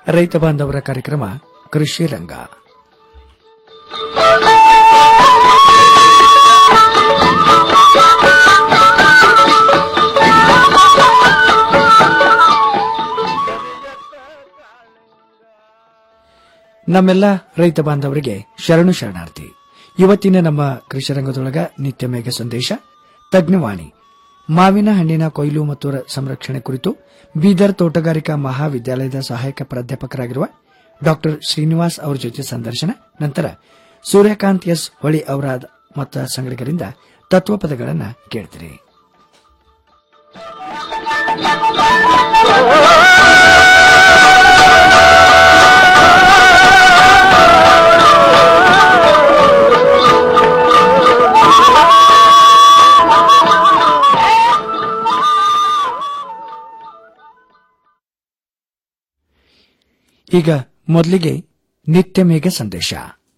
ರೈತ ಬಾಂಧವರ ಕಾರ್ಯಕ್ರಮ ಕೃಷಿ ರಂಗ ನಮ್ಮೆಲ್ಲ ರೈತ ಬಾಂಧವರಿಗೆ ಶರಣು ಶರಣಾರ್ಥಿ ಇವತ್ತಿನ ನಮ್ಮ ಕೃಷಿ ರಂಗದೊಳಗ ನಿತ್ಯ ಮೇಘ ಸಂದೇಶ ತಜ್ಞವಾಣಿ ಮಾವಿನ ಹಣ್ಣಿನ ಕೊಯ್ಲು ಮತ್ತು ರ- ಸಂರಕ್ಷಣೆ ಕುರಿತು ಬೀದರ್ ತೋಟಗಾರಿಕಾ ಮಹಾವಿದ್ಯಾಲಯದ ಸಹಾಯಕ ಪ್ರಾಧ್ಯಾಪಕರಾಗಿರುವ ಡಾ ಶ್ರೀನಿವಾಸ್ ಅವರ ಜೊತೆ ಸಂದರ್ಶನ ನಂತರ ಸೂರ್ಯಕಾಂತ್ ಎಸ್ ಹೊಳಿ ಅವರ ಮತ್ತ ಸಂಗಡಿಗರಿಂದ ತತ್ವಪದಗಳನ್ನು ಕೇಳ್ತೀರಿ ಈಗ ಮೊದಲಿಗೆ ನಿತ್ಯ ಮೇಘ ಸಂದೇಶ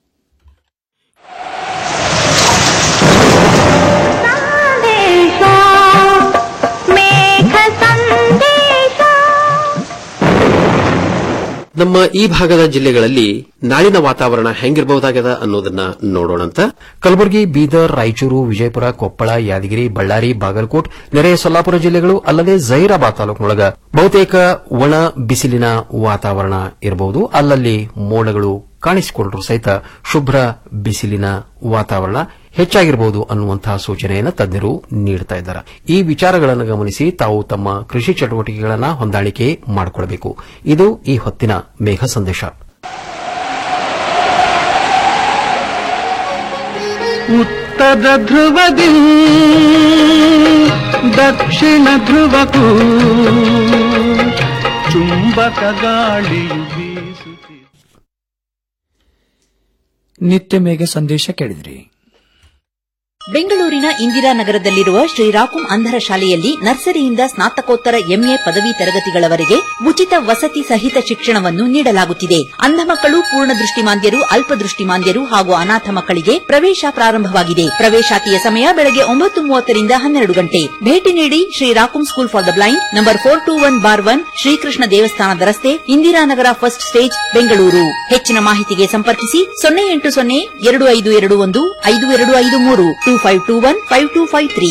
ನಮ್ಮ ಈ ಭಾಗದ ಜಿಲ್ಲೆಗಳಲ್ಲಿ ನಾಳಿನ ವಾತಾವರಣ ಹೆಂಗಿರಬಹುದಾಗದ ಅನ್ನೋದನ್ನ ನೋಡೋಣಂತ ಕಲಬುರಗಿ ಬೀದರ್ ರಾಯಚೂರು ವಿಜಯಪುರ ಕೊಪ್ಪಳ ಯಾದಗಿರಿ ಬಳ್ಳಾರಿ ಬಾಗಲಕೋಟ್ ನೆರೆಯ ಸೊಲ್ಲಾಪುರ ಜಿಲ್ಲೆಗಳು ಅಲ್ಲದೆ ಜೈರಾಬಾದ್ ತಾಲೂಕಿನೊಳಗ ಬಹುತೇಕ ಒಣ ಬಿಸಿಲಿನ ವಾತಾವರಣ ಇರಬಹುದು ಅಲ್ಲಲ್ಲಿ ಮೋಡಗಳು ಕಾಣಿಸಿಕೊಂಡ್ರು ಸಹಿತ ಶುಭ್ರ ಬಿಸಿಲಿನ ವಾತಾವರಣ ಹೆಚ್ಚಾಗಿರಬಹುದು ಅನ್ನುವಂತಹ ಸೂಚನೆಯನ್ನು ತಜ್ಞರು ನೀಡುತ್ತಾ ಇದ್ದಾರೆ ಈ ವಿಚಾರಗಳನ್ನು ಗಮನಿಸಿ ತಾವು ತಮ್ಮ ಕೃಷಿ ಚಟುವಟಿಕೆಗಳನ್ನು ಹೊಂದಾಣಿಕೆ ಮಾಡಿಕೊಳ್ಳಬೇಕು ಇದು ಈ ಹೊತ್ತಿನ ಮೇಘ ಸಂದೇಶ ಉತ್ತರ ಧ್ರುವದಿ ದಕ್ಷಿಣ ಧ್ರುವಕ್ಕೂ ಚುಂಬಕ ಗಾಳಿಯು ಬೀಸುತ್ತಿದೆ ನಿತ್ಯ ಮೇಘ ಸಂದೇಶ ಕೇಳಿದ್ರಿ ಬೆಂಗಳೂರಿನ ಇಂದಿರಾನಗರದಲ್ಲಿರುವ ಶ್ರೀರಾಕುಂ ಅಂಧರ ಶಾಲೆಯಲ್ಲಿ ನರ್ಸರಿಯಿಂದ ಸ್ನಾತಕೋತ್ತರ ಎಂಎ ಪದವಿ ತರಗತಿಗಳವರೆಗೆ ಉಚಿತ ವಸತಿ ಸಹಿತ ಶಿಕ್ಷಣವನ್ನು ನೀಡಲಾಗುತ್ತಿದೆ ಅಂಧ ಮಕ್ಕಳು ಪೂರ್ಣ ದೃಷ್ಟಿಮಾಂದ್ಯರು ಅಲ್ಪದೃಷ್ಟಿಮಾಂದ್ಯರು ಹಾಗೂ ಅನಾಥ ಮಕ್ಕಳಿಗೆ ಪ್ರವೇಶ ಪ್ರಾರಂಭವಾಗಿದೆ ಪ್ರವೇಶಾತಿಯ ಸಮಯ ಬೆಳಗ್ಗೆ ಒಂಬತ್ತು ಮೂವತ್ತರಿಂದ ಹನ್ನೆರಡು ಗಂಟೆ ಭೇಟಿ ನೀಡಿ ಶ್ರೀರಾಕುಂ school for the blind number four two one bar one Shrikrishna ದೇವಸ್ಥಾನದ ರಸ್ತೆ ಇಂದಿರಾನಗರ ಫಸ್ಟ್ ಸ್ಟೇಜ್ ಬೆಂಗಳೂರು ಹೆಚ್ಚಿನ ಮಾಹಿತಿಗೆ ಸಂಪರ್ಕಿಸಿ ಸೊನ್ನೆ ಎಂಟು ಸೊನ್ನೆ ಎರಡು ಐದು ಎರಡು ಒಂದು ಐದು ಎರಡು ಐದು ಮೂರು two five two one five two five three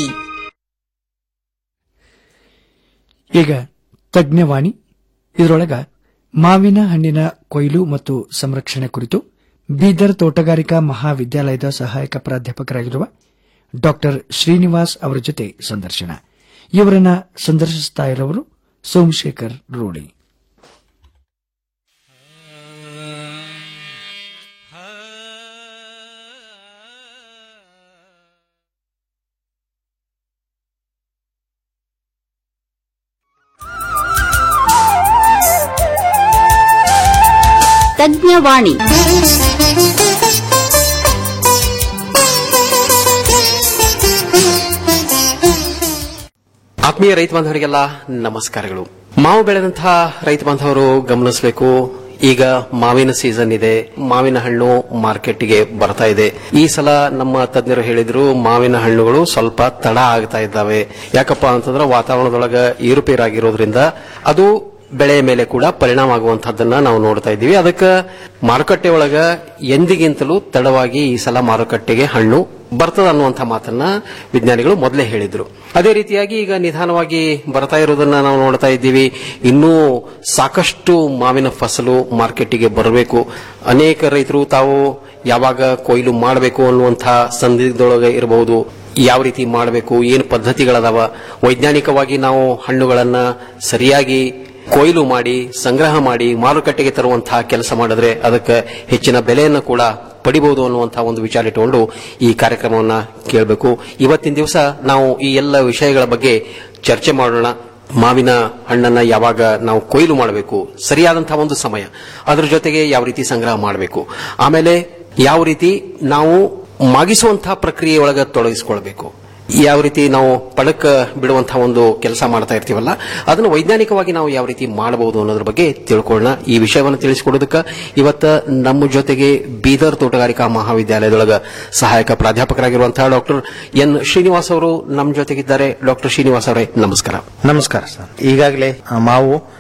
ಈಗ ತಜ್ಞವಾಣಿ ಇದರೊಳಗ ಮಾವಿನ ಹಣ್ಣಿನ ಕೊಯ್ಲು ಮತ್ತು ಸಂರಕ್ಷಣೆ ಕುರಿತು ಬೀದರ್ ತೋಟಗಾರಿಕಾ ಮಹಾವಿದ್ಯಾಲಯದ ಸಹಾಯಕ ಪ್ರಾಧ್ಯಾಪಕರಾಗಿರುವ ಡಾ ಶ್ರೀನಿವಾಸ್ ಅವರ ಜೊತೆ ಸಂದರ್ಶನ ಇವರನ್ನ ಸಂದರ್ಶಿಸ್ತಾ ಇರೋರು ಸೋಮಶೇಖರ್ ರೂಢಿ ತಜ್ಞವಾಣಿ ಆತ್ಮೀಯ ರೈತ ಬಾಂಧವರಿಗೆಲ್ಲ ನಮಸ್ಕಾರಗಳು ಮಾವು ಬೆಳೆದಂತಹ ರೈತ ಬಾಂಧವರು ಗಮನಿಸಬೇಕು ಈಗ ಮಾವಿನ ಸೀಸನ್ ಇದೆ ಮಾವಿನ ಹಣ್ಣು ಮಾರ್ಕೆಟ್ಗೆ ಬರ್ತಾ ಇದೆ ಈ ಸಲ ನಮ್ಮ ತಜ್ಞರು ಹೇಳಿದ್ರು ಮಾವಿನ ಹಣ್ಣುಗಳು ಸ್ವಲ್ಪ ತಡ ಆಗ್ತಾ ಇದ್ದಾವೆ ಯಾಕಪ್ಪ ಅಂತಂದ್ರೆ ವಾತಾವರಣದೊಳಗ ಏರುಪೇರಾಗಿರೋದ್ರಿಂದ ಅದು ಬೆಳೆಯ ಮೇಲೆ ಕೂಡ ಪರಿಣಾಮ ಆಗುವಂತಹದ್ದನ್ನ ನಾವು ನೋಡ್ತಾ ಇದ್ದೀವಿ ಅದಕ್ಕೆ ಮಾರುಕಟ್ಟೆ ಒಳಗ ಎಂದಿಗಿಂತಲೂ ತಡವಾಗಿ ಈ ಸಲ ಮಾರುಕಟ್ಟೆಗೆ ಹಣ್ಣು ಬರ್ತದ ಅನ್ನುವಂಥ ಮಾತನ್ನ ವಿಜ್ಞಾನಿಗಳು ಮೊದಲೇ ಹೇಳಿದ್ರು ಅದೇ ರೀತಿಯಾಗಿ ಈಗ ನಿಧಾನವಾಗಿ ಬರ್ತಾ ಇರೋದನ್ನ ನಾವು ನೋಡ್ತಾ ಇದ್ದೀವಿ ಇನ್ನೂ ಸಾಕಷ್ಟು ಮಾವಿನ ಫಸಲು ಮಾರ್ಕೆಟಿಗೆ ಬರಬೇಕು ಅನೇಕ ರೈತರು ತಾವು ಯಾವಾಗ ಕೊಯ್ಲು ಮಾಡಬೇಕು ಅನ್ನುವಂಥ ಸಂದಿಗ್ಧದೊಳಗೆ ಇರಬಹುದು ಯಾವ ರೀತಿ ಮಾಡಬೇಕು ಏನು ಪದ್ಧತಿಗಳದಾವ ವೈಜ್ಞಾನಿಕವಾಗಿ ನಾವು ಹಣ್ಣುಗಳನ್ನ ಸರಿಯಾಗಿ ಕೊಯ್ಲು ಮಾಡಿ ಸಂಗ್ರಹ ಮಾಡಿ ಮಾರುಕಟ್ಟೆಗೆ ತರುವಂತಹ ಕೆಲಸ ಮಾಡಿದ್ರೆ ಅದಕ್ಕೆ ಹೆಚ್ಚಿನ ಬೆಲೆಯನ್ನು ಕೂಡ ಪಡಿಬಹುದು ಅನ್ನುವಂತಹ ಒಂದು ವಿಚಾರ ಇಟ್ಟುಕೊಂಡು ಈ ಕಾರ್ಯಕ್ರಮವನ್ನ ಕೇಳಬೇಕು ಇವತ್ತಿನ ದಿವಸ ನಾವು ಈ ಎಲ್ಲ ವಿಷಯಗಳ ಬಗ್ಗೆ ಚರ್ಚೆ ಮಾಡೋಣ ಮಾವಿನ ಹಣ್ಣನ್ನ ಯಾವಾಗ ನಾವು ಕೊಯ್ಲು ಮಾಡಬೇಕು ಸರಿಯಾದಂತಹ ಒಂದು ಸಮಯ ಅದರ ಜೊತೆಗೆ ಯಾವ ರೀತಿ ಸಂಗ್ರಹ ಮಾಡಬೇಕು ಆಮೇಲೆ ಯಾವ ರೀತಿ ನಾವು ಮಾಗಿಸುವಂತಹ ಪ್ರಕ್ರಿಯೆಯೊಳಗೆ ತೊಡಗಿಸಿಕೊಳ್ಬೇಕು ಯಾವ ರೀತಿ ನಾವು ಪಡಕ್ ಬಿಡುವಂತಹ ಒಂದು ಕೆಲಸ ಮಾಡ್ತಾ ಇರ್ತೀವಲ್ಲ ಅದನ್ನು ವೈಜ್ಞಾನಿಕವಾಗಿ ನಾವು ಯಾವ ರೀತಿ ಮಾಡಬಹುದು ಅನ್ನೋದ್ರ ಬಗ್ಗೆ ತಿಳ್ಕೊಳ್ಳೋಣ ಈ ವಿಷಯವನ್ನು ತಿಳಿಸಿಕೊಡೋದಕ್ಕೆ ಇವತ್ತ ನಮ್ಮ ಜೊತೆಗೆ ಬೀದರ್ ತೋಟಗಾರಿಕಾ ಮಹಾವಿದ್ಯಾಲಯದೊಳಗ ಸಹಾಯಕ ಪ್ರಾಧ್ಯಾಪಕರಾಗಿರುವಂತಹ ಡಾಕ್ಟರ್ ಎನ್ ಶ್ರೀನಿವಾಸ್ ಅವರು ನಮ್ಮ ಜೊತೆಗಿದ್ದಾರೆ ಡಾಕ್ಟರ್ ಶ್ರೀನಿವಾಸ್ ಅವರೇ ನಮಸ್ಕಾರ ನಮಸ್ಕಾರ ಸರ್ ಈಗಾಗಲೇ ಆ, ಮಾವು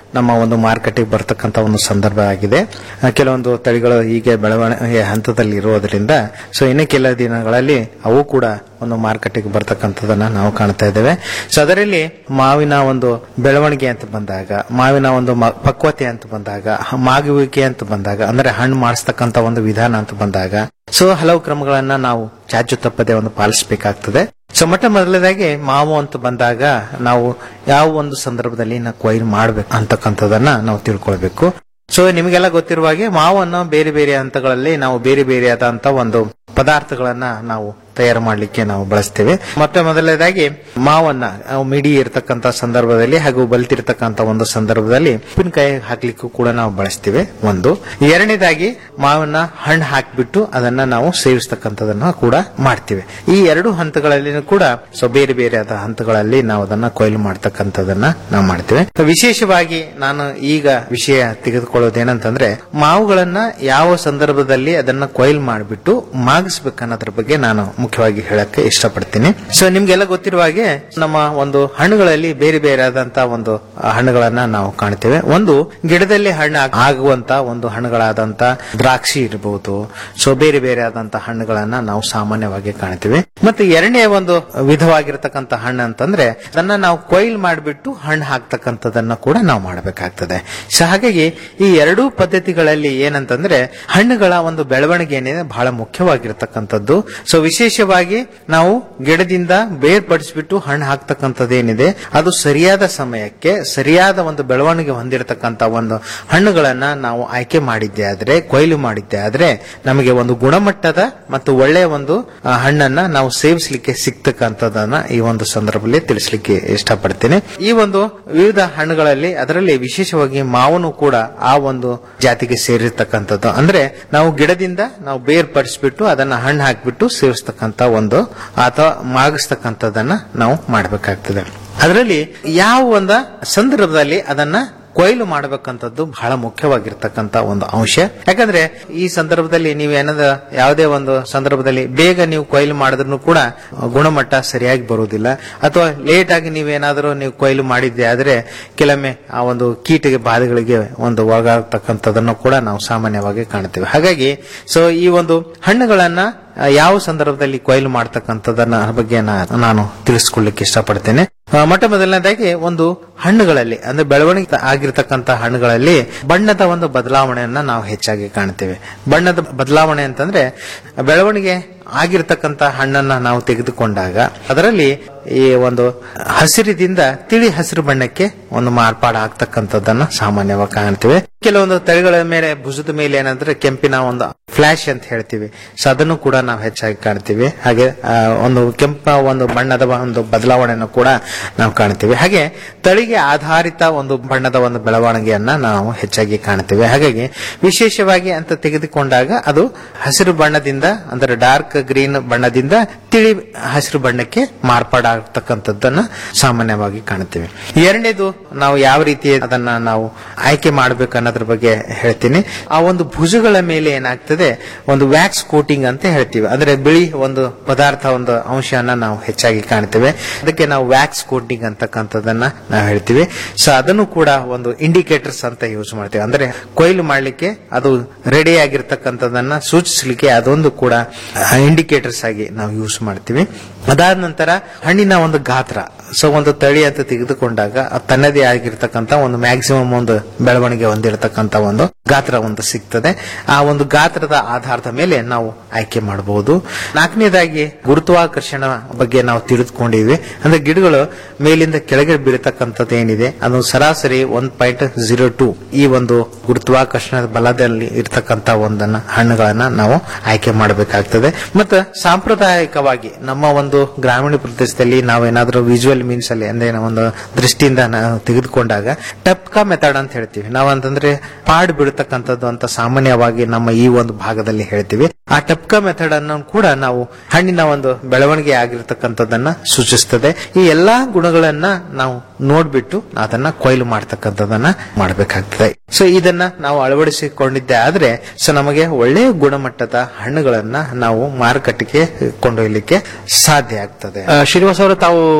ನಮ್ಮ ಒಂದು ಮಾರುಕಟ್ಟೆಗೆ ಬರ್ತಕ್ಕಂತ ಒಂದು ಸಂದರ್ಭ ಆಗಿದೆ ಆ, ಕೆಲವೊಂದು ತಳಿಗಳು ಹೀಗೆ ಬೆಳವಣಿಗೆ ಹಂತದಲ್ಲಿ ಇರುವುದರಿಂದ ಸೊ ಇನ್ನು ಕೆಲ ದಿನಗಳಲ್ಲಿ ಅವು ಕೂಡ ಒಂದು ಮಾರುಕಟ್ಟೆಗೆ ಬರ್ತಕ್ಕಂಥದನ್ನ ನಾವು ಕಾಣ್ತಾ ಇದ್ದೇವೆ ಸೊ ಅದರಲ್ಲಿ ಮಾವಿನ ಒಂದು ಬೆಳವಣಿಗೆ ಅಂತ ಬಂದಾಗ ಮಾವಿನ ಒಂದು ಮ- ಪಕ್ವತೆ ಅಂತ ಬಂದಾಗ ಹ- ಮಾಗುವಿಕೆ ಅಂತ ಬಂದಾಗ ಅಂದ್ರೆ ಹಣ್ಣು ಮಾಡಿಸ್ತಕ್ಕಂತ ಒಂದು ವಿಧಾನ ಅಂತ ಬಂದಾಗ ಸೊ ಹಲವು ಕ್ರಮಗಳನ್ನ ನಾವು ಚಾಚು ತಪ್ಪದೆ ಒಂದು ಪಾಲಿಸಬೇಕಾಗ್ತದೆ ಸೊ ಮೊಟ್ಟ ಮೊದಲದಾಗಿ ಮಾವು ಅಂತ ಬಂದಾಗ ನಾವು ಯಾವ ಒಂದು ಸಂದರ್ಭದಲ್ಲಿ ನಾವು ಕೊಯ್ಲು ಮಾಡ್ಬೇಕು ಅಂತಕ್ಕಂಥದನ್ನ ನಾವು ತಿಳ್ಕೊಳ್ಬೇಕು ಸೊ ನಿಮಗೆಲ್ಲ ಗೊತ್ತಿರುವ ಹಾಗೆ ಮಾವನ್ನು ಬೇರೆ ಬೇರೆ ಹಂತಗಳಲ್ಲಿ ನಾವು ಬೇರೆ ಬೇರೆ ಆದಂತ ಒಂದು ಪದಾರ್ಥಗಳನ್ನ ನಾವು ತಯಾರು ಮಾಡಲಿಕ್ಕೆ ನಾವು ಬಳಸ್ತೇವೆ ಮತ್ತೆ ಮೊದಲನೇದಾಗಿ ಮಾವನ್ನ ನಾವು ಮಿಡಿ ಇರತಕ್ಕಂತ ಸಂದರ್ಭದಲ್ಲಿ ಹಾಗೂ ಬಲ್ತಿರ್ತಕ್ಕಂತ ಒಂದು ಸಂದರ್ಭದಲ್ಲಿ ಉಪ್ಪಿನಕಾಯಿ ಹಾಕ್ಲಿಕ್ಕೂ ಕೂಡ ನಾವು ಬಳಸ್ತೇವೆ ಒಂದು ಎರಡನೇದಾಗಿ ಮಾವನ್ನ ಹಣ್ಣು ಹಾಕಿಬಿಟ್ಟು ಅದನ್ನ ನಾವು ಸೇವಿಸ್ತಕ್ಕಂಥದನ್ನ ಕೂಡ ಮಾಡ್ತೇವೆ ಈ ಎರಡು ಹಂತಗಳಲ್ಲಿ ಕೂಡ ಸೊ ಬೇರೆ ಬೇರೆ ಆದ ಹಂತಗಳಲ್ಲಿ ನಾವು ಅದನ್ನ ಕೊಯ್ಲು ಮಾಡ್ತಕ್ಕಂಥದನ್ನ ನಾವು ಮಾಡ್ತೇವೆ ಸೊ ವಿಶೇಷವಾಗಿ ನಾನು ಈಗ ವಿಷಯ ತೆಗೆದುಕೊಳ್ಳೋದೇನಂತಂದ್ರೆ ಮಾವುಗಳನ್ನ ಯಾವ ಸಂದರ್ಭದಲ್ಲಿ ಅದನ್ನ ಕೊಯ್ಲು ಮಾಡಿಬಿಟ್ಟು ಮಾಗಿಸ್ಬೇಕು ಅನ್ನೋದ್ರ ಬಗ್ಗೆ ನಾನು ಮುಖ್ಯವಾಗಿ ಹೇಳಕ್ಕೆ ಇಷ್ಟಪಡ್ತೀನಿ ಸೊ ನಿಮ್ಗೆಲ್ಲ ಗೊತ್ತಿರುವ ಹಾಗೆ ನಮ್ಮ ಒಂದು ಹಣ್ಣುಗಳಲ್ಲಿ ಬೇರೆ ಬೇರೆ ಆದಂತ ಒಂದು ಆ, ಹಣ್ಣುಗಳನ್ನ ನಾವು ಕಾಣ್ತೇವೆ ಒಂದು ಗಿಡದಲ್ಲಿ ಹಣ್ಣು ಆಗ್- ಆಗುವಂತ ಒಂದು ಹಣ್ಣುಗಳಾದಂತ ದ್ರಾಕ್ಷಿ ಇರಬಹುದು ಸೊ ಬೇರೆ ಬೇರೆ ಆದಂತ ಹಣ್ಣುಗಳನ್ನ ನಾವು ಸಾಮಾನ್ಯವಾಗಿ ಕಾಣ್ತೇವೆ ಮತ್ತೆ ಎರಡನೇ ಒಂದು ವಿಧವಾಗಿರ್ತಕ್ಕಂಥ ಹಣ್ಣು ಅಂತಂದ್ರೆ ಅದನ್ನ ನಾವು ಕೊಯ್ಲು ಮಾಡಿಬಿಟ್ಟು ಹಣ್ಣು ಹಾಕ್ತಕ್ಕಂಥದನ್ನ ಕೂಡ ನಾವು ಮಾಡಬೇಕಾಗ್ತದೆ ಸೊ ಹಾಗಾಗಿ ಈ ಎರಡೂ ಪದ್ಧತಿಗಳಲ್ಲಿ ಏನಂತಂದ್ರೆ ಹಣ್ಣುಗಳ ಒಂದು ಬೆಳವಣಿಗೆ ಏನಿದೆ ಬಹಳ ಮುಖ್ಯವಾಗಿರ್ತಕ್ಕಂಥದ್ದು ಸೊ ವಿಶೇಷವಾಗಿ ನಾವು ಗಿಡದಿಂದ ಬೇರ್ಪಡಿಸ್ಬಿಟ್ಟು ಹಣ್ಣು ಹಾಕ್ತಕ್ಕಂಥದ್ದು ಏನಿದೆ ಅದು ಸರಿಯಾದ ಸಮಯಕ್ಕೆ ಸರಿಯಾದ ಒಂದು ಬೆಳವಣಿಗೆ ಹೊಂದಿರತಕ್ಕಂತ ಒಂದು ಹಣ್ಣುಗಳನ್ನ ನಾವು ಆಯ್ಕೆ ಮಾಡಿದ್ದೆ ಆದ್ರೆ ಕೊಯ್ಲು ಮಾಡಿದ್ದೆ ಆದ್ರೆ ನಮಗೆ ಒಂದು ಗುಣಮಟ್ಟದ ಮತ್ತು ಒಳ್ಳೆಯ ಒಂದು ಆ, ಹಣ್ಣನ್ನ ನಾವು ಸೇವಿಸಲಿಕ್ಕೆ ಸಿಗ್ತಕ್ಕಂಥದನ್ನ ಈ ಒಂದು ಸಂದರ್ಭದಲ್ಲಿ ತಿಳಿಸ್ಲಿಕ್ಕೆ ಇಷ್ಟಪಡ್ತೇನೆ ಈ ಒಂದು ವಿವಿಧ ಹಣ್ಣುಗಳಲ್ಲಿ ಅದರಲ್ಲಿ ವಿಶೇಷವಾಗಿ ಮಾವನು ಕೂಡ ಆ ಒಂದು ಜಾತಿಗೆ ಸೇರಿರ್ತಕ್ಕಂಥದ್ದು ಅಂದ್ರೆ ನಾವು ಗಿಡದಿಂದ ನಾವು ಬೇರ್ಪಡಿಸ್ಬಿಟ್ಟು ಅದನ್ನ ಹಣ್ಣು ಹಾಕ್ಬಿಟ್ಟು ಸೇವಿಸ್ತಕ್ಕಂಥ ಒಂದು ಅಥವಾ ಮಾಗಿಸ್ತಕ್ಕಂಥದ್ದನ್ನ ನಾವು ಮಾಡಬೇಕಾಗ್ತದೆ ಅದರಲ್ಲಿ ಯಾವ ಒಂದು ಸಂದರ್ಭದಲ್ಲಿ ಅದನ್ನ ಕೊಯ್ಲು ಮಾಡಬೇಕಂತದ್ದು ಬಹಳ ಮುಖ್ಯವಾಗಿರ್ತಕ್ಕಂತ ಒಂದು ಅಂಶ ಯಾಕಂದ್ರೆ ಈ ಸಂದರ್ಭದಲ್ಲಿ ನೀವು ಏನಾದ ಯಾವುದೇ ಒಂದು ಸಂದರ್ಭದಲ್ಲಿ ಬೇಗ ನೀವು ಕೊಯ್ಲು ಮಾಡಿದ್ರು ಕೂಡ ಗುಣಮಟ್ಟ ಸರಿಯಾಗಿ ಬರುವುದಿಲ್ಲ ಅಥವಾ ಲೇಟ್ ಆಗಿ ನೀವೇನಾದರೂ ನೀವು ಕೊಯ್ಲು ಮಾಡಿದ್ದೆ ಆದ್ರೆ ಕೆಲವೊಮ್ಮೆ ಆ ಒಂದು ಕೀಟಗೆ ಬಾಧೆಗಳಿಗೆ ಒಂದು ಒಳಗಾಗ್ತಕ್ಕಂಥದನ್ನು ಕೂಡ ನಾವು ಸಾಮಾನ್ಯವಾಗಿ ಕಾಣ್ತೇವೆ ಹಾಗಾಗಿ ಸೊ ಈ ಒಂದು ಹಣ್ಣುಗಳನ್ನ ಆ, ಯಾವ ಸಂದರ್ಭದಲ್ಲಿ ಕೊಯ್ಲು ಮಾಡ್ತಕ್ಕಂಥದನ್ನ ಬಗ್ಗೆ ನಾ- ನಾನು ತಿಳಿಸ್ಕೊಳ್ಳಿಕ್ಕೆ ಇಷ್ಟಪಡ್ತೇನೆ ಆ, ಮೊಟ್ಟ ಮೊದಲನೇದಾಗಿ ಒಂದು ಹಣ್ಣುಗಳಲ್ಲಿ ಅಂದ್ರೆ ಬೆಳವಣಿಗೆ ಆಗಿರ್ತಕ್ಕಂಥ ಹಣ್ಣುಗಳಲ್ಲಿ ಬಣ್ಣದ ಒಂದು ಬದಲಾವಣೆಯನ್ನ ನಾವು ಹೆಚ್ಚಾಗಿ ಕಾಣ್ತೇವೆ ಬಣ್ಣದ ಬದಲಾವಣೆ ಅಂತಂದ್ರೆ ಬೆಳವಣಿಗೆ ಆಗಿರ್ತಕ್ಕಂಥ ಹಣ್ಣನ್ನ ನಾವು ತೆಗೆದುಕೊಂಡಾಗ ಅದರಲ್ಲಿ ಈ ಒಂದು ಹಸಿರಿದಿಂದ ತಿಳಿ ಹಸಿರು ಬಣ್ಣಕ್ಕೆ ಒಂದು ಮಾರ್ಪಾಡು ಆಗ್ತಕ್ಕಂಥದ್ದನ್ನ ಸಾಮಾನ್ಯವಾಗಿ ಕಾಣ್ತೇವೆ ಕೆಲವೊಂದು ತಳಿಗಳ ಮೇಲೆ ಭುಜದ ಮೇಲೆ ಏನಂದ್ರೆ ಕೆಂಪಿನ ಒಂದು ಫ್ಲಾಶ್ ಅಂತ ಹೇಳ್ತೀವಿ ಸೊ ಅದನ್ನು ಕೂಡ ನಾವು ಹೆಚ್ಚಾಗಿ ಕಾಣ್ತೀವಿ ಹಾಗೆ ಆ, ಒಂದು ಕೆಂಪ ಒಂದು ಬಣ್ಣದ ಒಂದು ಬದಲಾವಣೆಯನ್ನು ಕೂಡ ನಾವು ಕಾಣ್ತೀವಿ ಹಾಗೆ ತಳಿಗೆ ಆಧಾರಿತ ಒಂದು ಬಣ್ಣದ ಒಂದು ಬೆಳವಣಿಗೆಯನ್ನ ನಾವು ಹೆಚ್ಚಾಗಿ ಕಾಣ್ತೇವೆ ಹಾಗಾಗಿ ವಿಶೇಷವಾಗಿ ಅಂತ ತೆಗೆದುಕೊಂಡಾಗ ಅದು ಹಸಿರು ಬಣ್ಣದಿಂದ ಅಂದ್ರೆ ಡಾರ್ಕ್ ಗ್ರೀನ್ ಬಣ್ಣದಿಂದ ತಿಳಿ ಹಸಿರು ಬಣ್ಣಕ್ಕೆ ಮಾರ್ಪಾಡಾಗ್ತಕ್ಕಂಥದ್ದನ್ನ ಸಾಮಾನ್ಯವಾಗಿ ಕಾಣ್ತೇವೆ ಎರಡನೇದು ನಾವು ಯಾವ ರೀತಿ ಅದನ್ನ ನಾವು ಆಯ್ಕೆ ಮಾಡಬೇಕು ಅನ್ನೋದ್ರ ಬಗ್ಗೆ ಹೇಳ್ತೀನಿ ಆ ಒಂದು ಭುಜಗಳ ಮೇಲೆ ಏನಾಗ್ತದೆ ಒಂದು ವ್ಯಾಕ್ಸ್ ಕೋಟಿಂಗ್ ಅಂತ ಹೇಳ್ತೀವಿ ಅಂದ್ರೆ ಬಿಳಿ ಒಂದು ಪದಾರ್ಥ ಒಂದು ಅಂಶನ ನಾವು ಹೆಚ್ಚಾಗಿ ಕಾಣ್ತೇವೆ ಅದಕ್ಕೆ ನಾವು ವ್ಯಾಕ್ಸ್ ಕೋಟಿಂಗ್ ಅಂತಕ್ಕಂಥದ್ದನ್ನ ನಾವು ಹೇಳ್ತೀವಿ ಸೊ ಅದನ್ನು ಕೂಡ ಒಂದು ಇಂಡಿಕೇಟರ್ಸ್ ಅಂತ ಯೂಸ್ ಮಾಡ್ತೇವೆ ಅಂದ್ರೆ ಕೊಯ್ಲು ಮಾಡ್ಲಿಕ್ಕೆ ಅದು ರೆಡಿ ಆಗಿರ್ತಕ್ಕಂಥದ್ದನ್ನ ಸೂಚಿಸಲಿಕ್ಕೆ ಅದೊಂದು ಕೂಡ ಇಂಡಿಕೇಟರ್ಸ್ ಆಗಿ ನಾವು ಯೂಸ್ ಮಾಡ್ತೀವಿ ಅದಾದ ನಂತರ ಹಣ್ಣಿನ ಒಂದು ಗಾತ್ರ ಸೊ ಒಂದು ತಳಿ ಅಂತ ತೆಗೆದುಕೊಂಡಾಗ ಅದು ತನ್ನದೇ ಆಗಿರ್ತಕ್ಕಂಥ ಒಂದು ಮ್ಯಾಕ್ಸಿಮಮ್ ಒಂದು ಬೆಳವಣಿಗೆ ಹೊಂದಿರತಕ್ಕಂಥ ಒಂದು ಗಾತ್ರ ಒಂದು ಸಿಗ್ತದೆ ಆ ಒಂದು ಗಾತ್ರದ ಆಧಾರದ ಮೇಲೆ ನಾವು ಆಯ್ಕೆ ಮಾಡಬಹುದು ನಾಲ್ಕನೇದಾಗಿ ಗುರುತ್ವಾಕರ್ಷಣ ಬಗ್ಗೆ ನಾವು ತಿಳಿದುಕೊಂಡಿವಿ ಅಂದ್ರೆ ಗಿಡಗಳು ಮೇಲಿಂದ ಕೆಳಗೆ ಬೀಳತಕ್ಕಂಥದ್ದು ಏನಿದೆ ಅದು ಸರಾಸರಿ ಒನ್ ಪಾಯಿಂಟ್ ಜೀರೋ ಟೂ ಈ ಒಂದು ಗುರುತ್ವಾಕರ್ಷಣದ ಬಲದಲ್ಲಿ ಇರ್ತಕ್ಕಂಥ ಒಂದನ್ನ ಹಣ್ಣುಗಳನ್ನ ನಾವು ಆಯ್ಕೆ ಮಾಡಬೇಕಾಗ್ತದೆ ಮತ್ತು ಸಾಂಪ್ರದಾಯಿಕವಾಗಿ ನಮ್ಮ ಒಂದು ಗ್ರಾಮೀಣ ಪ್ರದೇಶದಲ್ಲಿ ನಾವೇನಾದ್ರೂ ವಿಜುವಲ್ ಮೀನ್ಸ್ ಅಲ್ಲಿ ಅಂದ್ರೆ ನಾವು ಒಂದು ದೃಷ್ಟಿಯಿಂದ ನಾವು ತೆಗೆದುಕೊಂಡಾಗ ಟಪ್ಕಾ ಮೆಥಡ್ ಅಂತ ಹೇಳ್ತೀವಿ ನಾವು ಅಂತಂದ್ರೆ ಪಾಡ್ ಬೀಳತಕ್ಕಂಥದ್ದು ಅಂತ ಸಾಮಾನ್ಯವಾಗಿ ನಮ್ಮ ಈ ಒಂದು ಭಾಗದಲ್ಲಿ ಹೇಳ್ತೀವಿ ಆ ಟಪ್ಕಾ ಮೆಥಡ್ ಅನ್ನು ಕೂಡ ನಾವು ಹಣ್ಣಿನ ಒಂದು ಬೆಳವಣಿಗೆ ಆಗಿರ್ತಕ್ಕಂಥದ್ದನ್ನ ಸೂಚಿಸ್ತದೆ ಈ ಎಲ್ಲಾ ಗುಣಗಳನ್ನ ನಾವು ನೋಡ್ಬಿಟ್ಟು ಅದನ್ನ ಕೊಯ್ಲು ಮಾಡ್ತಕ್ಕಂಥದ್ದನ್ನ ಮಾಡಬೇಕಾಗ್ತದೆ ಸೊ ಇದನ್ನ ನಾವು ಅಳವಡಿಸಿಕೊಂಡಿದ್ದೆ ಆದ್ರೆ ಸೊ ನಮಗೆ ಒಳ್ಳೆಯ ಗುಣಮಟ್ಟದ ಹಣ್ಣುಗಳನ್ನ ನಾವು ಮಾರುಕಟ್ಟೆಗೆ ಕೊಂಡೊಯ್ಯಲಿಕ್ಕೆ ಸಾಧ್ಯ ಆಗ್ತದೆ ಆ, ಶ್ರೀನಿವಾಸ್ ಅವರು ತಾವು ಒಂದು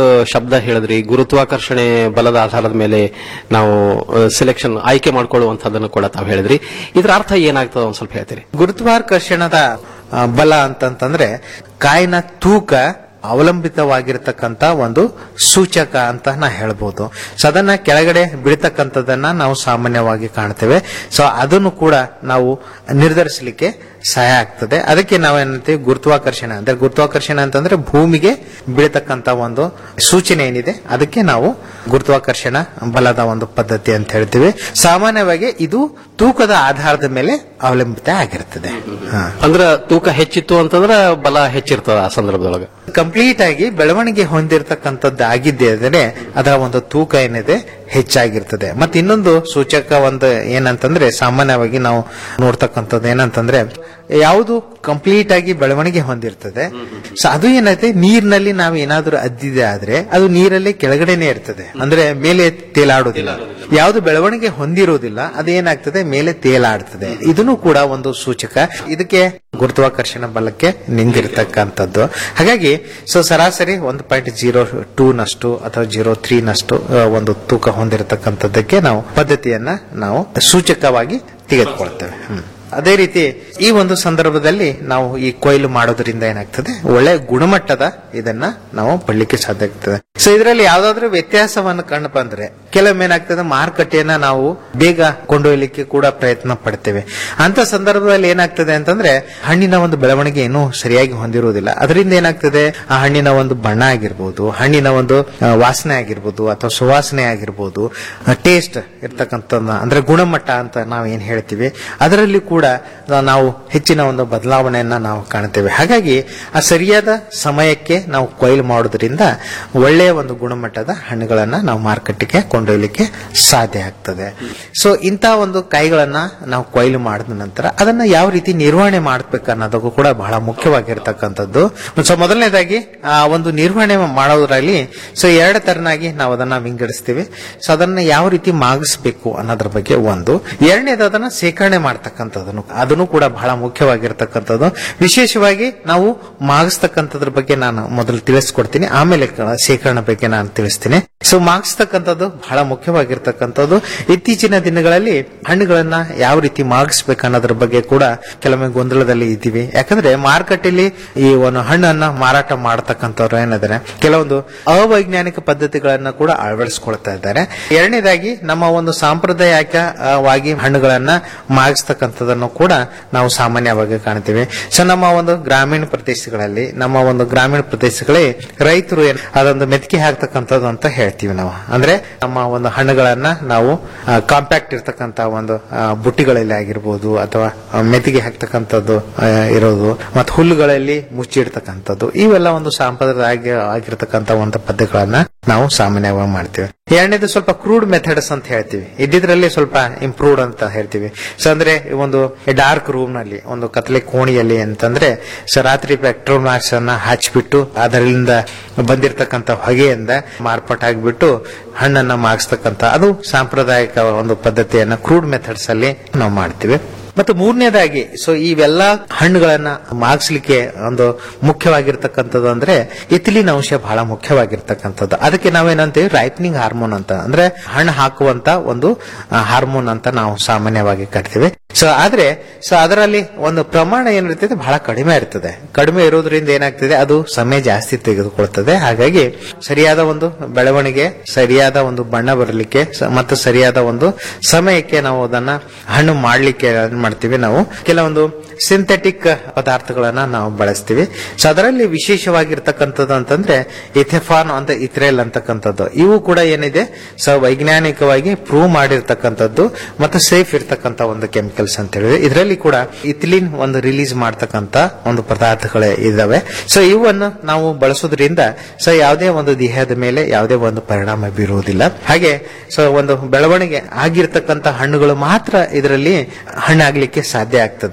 ಶಬ್ದ ಹೇಳಿದ್ರಿ ಗುರುತ್ವಾಕರ್ಷಣೆ ಬಲದ ಆಧಾರದ ಮೇಲೆ ನಾವು ಸೆಲೆಕ್ಷನ್ ಆಯ್ಕೆ ಮಾಡ್ಕೊಳ್ಳುವಂತಹದ್ದನ್ನು ಕೂಡ ತಾವು ಹೇಳಿದ್ರಿ ಇದರ ಅರ್ಥ ಏನಾಗ್ತದೆ ಒಂದ್ ಸ್ವಲ್ಪ ಹೇಳ್ತೀರಿ ಗುರುತ್ವಾಕರ್ಷಣದ ಆ, ಬಲ ಅಂತಂತಂದ್ರೆ ಕಾಯಿನ ತೂಕ ಅವಲಂಬಿತವಾಗಿರ್ತಕ್ಕಂತ ಒಂದು ಸೂಚಕ ಅಂತ ನಾ ಹೇಳ್ಬೋದು ಸೊ ಅದನ್ನ ಕೆಳಗಡೆ ಬೀಳ್ತಕ್ಕಂಥದ್ದನ್ನ ನಾವು ಸಾಮಾನ್ಯವಾಗಿ ಕಾಣ್ತೇವೆ ಸೊ ಅದನ್ನು ಕೂಡ ನಾವು ನಿರ್ಧರಿಸಲಿಕ್ಕೆ ಸಹಾಯ ಆಗ್ತದೆ ಅದಕ್ಕೆ ನಾವೇನಂತೀವಿ ಗುರುತ್ವಾಕರ್ಷಣೆ ಅಂದ್ರೆ ಗುರುತ್ವಾಕರ್ಷಣೆ ಅಂತಂದ್ರೆ ಭೂಮಿಗೆ ಬೀಳ್ತಕ್ಕಂತ ಒಂದು ಸೂಚನೆ ಏನಿದೆ ಅದಕ್ಕೆ ನಾವು ಗುರುತ್ವಾಕರ್ಷಣ ಬಲದ ಒಂದು ಪದ್ಧತಿ ಅಂತ ಹೇಳ್ತೀವಿ ಸಾಮಾನ್ಯವಾಗಿ ಇದು ತೂಕದ ಆಧಾರದ ಮೇಲೆ ಅವಲಂಬಿತ ಆಗಿರ್ತದೆ ಹಾ. ಅಂದ್ರ ತೂಕ ಹೆಚ್ಚಿತ್ತು ಅಂತಂದ್ರ ಬಲ ಹೆಚ್ಚಿರ್ತದ ಆ ಸಂದರ್ಭದೊಳಗ ಕಂಪ್ಲೀಟ್ ಆಗಿ ಬೆಳವಣಿಗೆ ಹೊಂದಿರತಕ್ಕಂಥದ್ದು ಆಗಿದ್ದೆ ಅಂದರೆ ಅದರ ಒಂದು ತೂಕ ಏನಿದೆ ಹೆಚ್ಚಾಗಿರ್ತದೆ ಮತ್ತೆ ಇನ್ನೊಂದು ಸೂಚಕ ಒಂದು ಏನಂತಂದ್ರೆ ಸಾಮಾನ್ಯವಾಗಿ ನಾವು ನೋಡ್ತಕ್ಕಂಥದ್ದು ಏನಂತಂದ್ರೆ ಯಾವುದು ಕಂಪ್ಲೀಟ್ ಆಗಿ ಬೆಳವಣಿಗೆ ಹೊಂದಿರ್ತದೆ ಸೊ ಅದು ಏನೈತೆ ನೀರಿನಲ್ಲಿ ನಾವು ಏನಾದ್ರೂ ಅದ್ದಿದೆ ಆದ್ರೆ ಅದು ನೀರಲ್ಲಿ ಕೆಳಗಡೆನೆ ಇರ್ತದೆ ಅಂದ್ರೆ ಮೇಲೆ ತೇಲಾಡುದಿಲ್ಲ ಯಾವುದು ಬೆಳವಣಿಗೆ ಹೊಂದಿರುವುದಿಲ್ಲ ಅದೇನಾಗ್ತದೆ ಮೇಲೆ ತೇಲಾಡ್ತದೆ ಇದನ್ನು ಕೂಡ ಒಂದು ಸೂಚಕ ಇದಕ್ಕೆ ಗುರುತ್ವಾಕರ್ಷಣ ಬಲಕ್ಕೆ ನಿಂದಿರ್ತಕ್ಕಂಥದ್ದು ಹಾಗಾಗಿ ಸೊ ಸರಾಸರಿ ಒಂದು ಪಾಯಿಂಟ್ ಜೀರೋ ಟೂ ನಷ್ಟು ಅಥವಾ ಜೀರೋ ತ್ರೀ ನಷ್ಟು ಆ, ಒಂದು ತೂಕ ಹೊಂದಿರತಕ್ಕಂಥದ್ದಕ್ಕೆ ನಾವು ಪದ್ಧತಿಯನ್ನ ನಾವು ಸೂಚಕವಾಗಿ ತೆಗೆದುಕೊಳ್ತೇವೆ ಹ್ಮ್. ಅದೇ ರೀತಿ ಈ ಒಂದು ಸಂದರ್ಭದಲ್ಲಿ ನಾವು ಈ ಕೊಯ್ಲು ಮಾಡೋದ್ರಿಂದ ಏನಾಗ್ತದೆ ಒಳ್ಳೆ ಗುಣಮಟ್ಟದ ಇದನ್ನ ನಾವು ಪಡ್ಲಿಕ್ಕೆ ಸಾಧ್ಯ ಆಗ್ತದೆ ಸೊ ಇದರಲ್ಲಿ ಯಾವ್ದಾದ್ರು ವ್ಯತ್ಯಾಸವನ್ನು ಕಂಡು ಬಂದ್ರೆ ಕೆಲವೊಮ್ಮೆ ಏನಾಗ್ತದೆ ಮಾರುಕಟ್ಟೆಯನ್ನ ನಾವು ಬೇಗ ಕೊಂಡೊಯ್ಯಲಿಕ್ಕೆ ಕೂಡ ಪ್ರಯತ್ನ ಪಡ್ತೇವೆ ಅಂತ ಸಂದರ್ಭದಲ್ಲಿ ಏನಾಗ್ತದೆ ಅಂತಂದ್ರೆ ಹಣ್ಣಿನ ಒಂದು ಬೆಳವಣಿಗೆ ಇನ್ನೂ ಸರಿಯಾಗಿ ಹೊಂದಿರುವುದಿಲ್ಲ ಅದರಿಂದ ಏನಾಗ್ತದೆ ಆ ಹಣ್ಣಿನ ಒಂದು ಬಣ್ಣ ಆಗಿರ್ಬೋದು ಹಣ್ಣಿನ ಒಂದು ಆ, ವಾಸನೆ ಆಗಿರ್ಬೋದು ಅಥವಾ ಸುವಾಸನೆ ಆಗಿರ್ಬೋದು ಟೇಸ್ಟ್ ಇರ್ತಕ್ಕಂಥ ಅಂದ್ರೆ ಗುಣಮಟ್ಟ ಅಂತ ನಾವು ಏನ್ ಹೇಳ್ತೀವಿ ಅದರಲ್ಲಿ ಕೂಡ ನಾವು ಹೆಚ್ಚಿನ ಒಂದು ಬದಲಾವಣೆಯನ್ನ ನಾವು ಕಾಣ್ತೇವೆ ಹಾಗಾಗಿ ಆ ಸರಿಯಾದ ಸಮಯಕ್ಕೆ ನಾವು ಕೊಯ್ಲು ಮಾಡೋದ್ರಿಂದ ಒಳ್ಳೆಯ ಒಂದು ಗುಣಮಟ್ಟದ ಹಣ್ಣುಗಳನ್ನ ನಾವು ಮಾರುಕಟ್ಟೆಗೆ ಕೊಂಡೊಯ್ಯಲಿಕ್ಕೆ ಸಾಧ್ಯ ಆಗ್ತದೆ ಸೊ ಇಂಥ ಒಂದು ಕಾಯಿಗಳನ್ನ ನಾವು ಕೊಯ್ಲು ಮಾಡಿದ ನಂತರ ಅದನ್ನ ಯಾವ ರೀತಿ ನಿರ್ವಹಣೆ ಮಾಡಬೇಕು ಅನ್ನೋದಕ್ಕೂ ಕೂಡ ಬಹಳ ಮುಖ್ಯವಾಗಿರ್ತಕ್ಕಂಥದ್ದು ಸೊ ಮೊದಲನೇದಾಗಿ ಆ ಒಂದು ನಿರ್ವಹಣೆ ಮಾಡೋದ್ರಲ್ಲಿ ಸೊ ಎರಡು ತರನಾಗಿ ನಾವು ಅದನ್ನ ವಿಂಗಡಿಸ್ತೀವಿ ಸೊ ಅದನ್ನ ಯಾವ ರೀತಿ ಮಾಗಿಸ್ಬೇಕು ಅನ್ನೋದ್ರ ಬಗ್ಗೆ ಒಂದು ಎರಡನೇದು ಅದನ್ನ ಶೇಖರಣೆ ಮಾಡ್ತಕ್ಕಂಥದ್ದನ್ನು ಅದನ್ನು ಕೂಡ ಬಹಳ ಮುಖ್ಯವಾಗಿರ್ತಕ್ಕಂಥದ್ದು ವಿಶೇಷವಾಗಿ ನಾವು ಮಾಗಿಸ್ತಕ್ಕಂಥದ್ರ ಬಗ್ಗೆ ನಾನು ಮೊದಲು ತಿಳಿಸ್ಕೊಡ್ತೀನಿ ಆಮೇಲೆ ಕ- ಶೇಖರಣೆ ಬಗ್ಗೆ ನಾನು ತಿಳಿಸ್ತೀನಿ ಸೊ ಮಾಗಿಸ್ತಕ್ಕಂಥದ್ದು ಬಹಳ ಮುಖ್ಯವಾಗಿರ್ತಕ್ಕಂಥದ್ದು ಇತ್ತೀಚಿನ ದಿನಗಳಲ್ಲಿ ಹಣ್ಣುಗಳನ್ನ ಯಾವ ರೀತಿ ಮಾಗಿಸ್ಬೇಕು ಅನ್ನೋದ್ರ ಬಗ್ಗೆ ಕೂಡ ಕೆಲವೊಮ್ಮೆ ಗೊಂದಲದಲ್ಲಿ ಇದ್ದೀವಿ ಯಾಕಂದ್ರೆ ಮಾರುಕಟ್ಟೆಯಲ್ಲಿ ಈ ಒಂದು ಹಣ್ಣನ್ನ ಮಾರಾಟ ಮಾಡತಕ್ಕಂಥವ್ರು ಏನಿದ್ದಾರೆ ಕೆಲವೊಂದು ಅವೈಜ್ಞಾನಿಕ ಪದ್ಧತಿಗಳನ್ನ ಕೂಡ ಅಳವಡಿಸ್ಕೊಳ್ತಾ ಇದ್ದಾರೆ ಎರಡನೇದಾಗಿ ನಮ್ಮ ಒಂದು ಸಾಂಪ್ರದಾಯಿಕವಾಗಿ ಹಣ್ಣುಗಳನ್ನ ಮಾಗಿಸ್ತಕ್ಕಂಥದ್ದನ್ನು ಕೂಡ ನಾವು ಸಾಮಾನ್ಯವಾಗಿ ಕಾಣ್ತೀವಿ ಸೊ ನಮ್ಮ ಒಂದು ಗ್ರಾಮೀಣ ಪ್ರದೇಶಗಳಲ್ಲಿ ನಮ್ಮ ಒಂದು ಗ್ರಾಮೀಣ ಪ್ರದೇಶಗಳೇ ರೈತರು ಏನ್- ಅದೊಂದು ಮೆತ್ತಿಗೆ ಹಾಕ್ತಕ್ಕಂಥದ್ದು ಅಂತ ಹೇಳ್ತೀವಿ ನಾವು ಅಂದ್ರೆ ನಮ್ಮ ಒಂದು ಹಣ್ಣುಗಳನ್ನ ನಾವು ಕಾಂಪ್ಯಾಕ್ಟ್ ಇರ್ತಕ್ಕಂಥ ಒಂದು ಆ, ಬುಟ್ಟಿಗಳಲ್ಲಿ ಆಗಿರ್ಬೋದು ಅಥವಾ ಆ, ಮೆತ್ತಿಗೆ ಹಾಕ್ತಕ್ಕಂಥದ್ದು ಆ, ಇರೋದು ಮತ್ತು ಹುಲ್ಲುಗಳಲ್ಲಿ ಮುಚ್ಚಿಡ್ತಕ್ಕಂಥದ್ದು ಇವೆಲ್ಲ ಒಂದು ಸಾಂಪ್ರದಾಯಿಕ ಆಗಿರ್ತಕ್ಕಂಥ ಒಂದು ಪದ್ಧತಿಗಳನ್ನ ನಾವು ಸಾಮಾನ್ಯವಾಗಿ ಮಾಡ್ತೀವಿ ಎರಡನೇದು ಸ್ವಲ್ಪ ಕ್ರೂಡ್ ಮೆಥಡ್ಸ್ ಅಂತ ಹೇಳ್ತೀವಿ ಇದ್ದಿದ್ರಲ್ಲಿ ಸ್ವಲ್ಪ ಇಂಪ್ರೂವ್ಡ್ ಅಂತ ಹೇಳ್ತೀವಿ ಸೊ ಅಂದ್ರೆ ಒಂದು ಡಾರ್ಕ್ ರೂಮ್ ನಲ್ಲಿ ಒಂದು ಕತ್ಲೆ ಕೋಣೆಯಲ್ಲಿ ಅಂತಂದ್ರೆ ಸೊ ರಾತ್ರಿ ಪೆಟ್ರೋಲ್ ಮಾರ್ಕ್ಸ್ ಅನ್ನ ಹಚ್ಬಿಟ್ಟು ಅದರಿಂದ ಬಂದಿರತಕ್ಕಂತ ಹೊಗೆಯಿಂದ ಮಾರ್ಪಾಟಾಗ್ಬಿಟ್ಟು ಹಣ್ಣನ್ನ ಮಾಗಿಸ್ತಕ್ಕಂತ ಅದು ಸಾಂಪ್ರದಾಯಿಕ ಒಂದು ಪದ್ಧತಿಯನ್ನ ಕ್ರೂಡ್ ಮೆಥಡ್ಸ್ ಅಲ್ಲಿ ನಾವು ಮಾಡ್ತೀವಿ ಮತ್ತು ಮೂರನೇದಾಗಿ ಸೊ ಇವೆಲ್ಲ ಹಣ್ಣುಗಳನ್ನ ಮಾಗಿಸ್ಲಿಕ್ಕೆ ಒಂದು ಮುಖ್ಯವಾಗಿರ್ತಕ್ಕಂಥದ್ದು ಅಂದ್ರೆ ಎಥಿಲಿನ್ ಅಂಶ ಬಹಳ ಮುಖ್ಯವಾಗಿರ್ತಕ್ಕಂಥದ್ದು ಅದಕ್ಕೆ ನಾವೇನಂತೀವಿ ರೈಪನಿಂಗ್ ಹಾರ್ಮೋನ್ ಅಂತ ಅಂದ್ರೆ ಹಣ್ಣು ಹಾಕುವಂತ ಒಂದು ಹಾರ್ಮೋನ್ ಅಂತ ನಾವು ಸಾಮಾನ್ಯವಾಗಿ ಕರಿತೀವಿ ಸೊ ಆದ್ರೆ ಸೊ ಅದರಲ್ಲಿ ಒಂದು ಪ್ರಮಾಣ ಏನಿರ್ತದೆ ಬಹಳ ಕಡಿಮೆ ಇರ್ತದೆ ಕಡಿಮೆ ಇರೋದ್ರಿಂದ ಏನಾಗ್ತದೆ ಅದು ಸಮಯ ಜಾಸ್ತಿ ತೆಗೆದುಕೊಳ್ತದೆ ಹಾಗಾಗಿ ಸರಿಯಾದ ಒಂದು ಬೆಳವಣಿಗೆ ಸರಿಯಾದ ಒಂದು ಬಣ್ಣ ಬರಲಿಕ್ಕೆ ಸ- ಮತ್ತು ಸರಿಯಾದ ಒಂದು ಸಮಯಕ್ಕೆ ನಾವು ಅದನ್ನ ಹಣ್ಣು ಮಾಡ್ಲಿಕ್ಕೆ ಏನ್ ಮಾಡ್ತೀವಿ ನಾವು ಕೆಲವೊಂದು ಸಿಂಥೆಟಿಕ್ ಪದಾರ್ಥಗಳನ್ನ ನಾವು ಬಳಸ್ತೀವಿ ಸೊ ಅದರಲ್ಲಿ ವಿಶೇಷವಾಗಿರ್ತಕ್ಕಂಥದ್ದು ಅಂತಂದ್ರೆ ಇಥೆಫಾನ್ ಅಂತ ಇಥ್ರೇಲ್ ಅಂತಕ್ಕಂಥದ್ದು ಇವು ಕೂಡ ಏನಿದೆ ಸೊ ವೈಜ್ಞಾನಿಕವಾಗಿ ಪ್ರೂವ್ ಮಾಡಿರ್ತಕ್ಕಂಥದ್ದು ಮತ್ತು ಸೇಫ್ ಇರ್ತಕ್ಕಂಥ ಒಂದು ಕೆಮಿಕಲ್ಸ್ ಅಂತ ಹೇಳಿದ್ರೆ ಇದರಲ್ಲಿ ಕೂಡ ಇಥಿಲಿನ್ ಒಂದು ರಿಲೀಸ್ ಮಾಡ್ತಕ್ಕಂಥ ಒಂದು ಪದಾರ್ಥಗಳೇ ಇದಾವೆ ಸೊ ಇವನ್ನು ನಾವು ಬಳಸೋದ್ರಿಂದ ಸೊ ಯಾವುದೇ ಒಂದು ದೇಹದ ಮೇಲೆ ಯಾವುದೇ ಒಂದು ಪರಿಣಾಮ ಬೀರುವುದಿಲ್ಲ ಹಾಗೆ ಸೊ ಒಂದು ಬೆಳವಣಿಗೆ ಆಗಿರ್ತಕ್ಕಂಥ ಹಣ್ಣುಗಳು ಮಾತ್ರ ಇದರಲ್ಲಿ ಹಣ್ಣಾಗ್ಲಿಕ್ಕೆ ಸಾಧ್ಯ ಆಗ್ತದೆ ಇಲ್ಲಿಲ್ಲ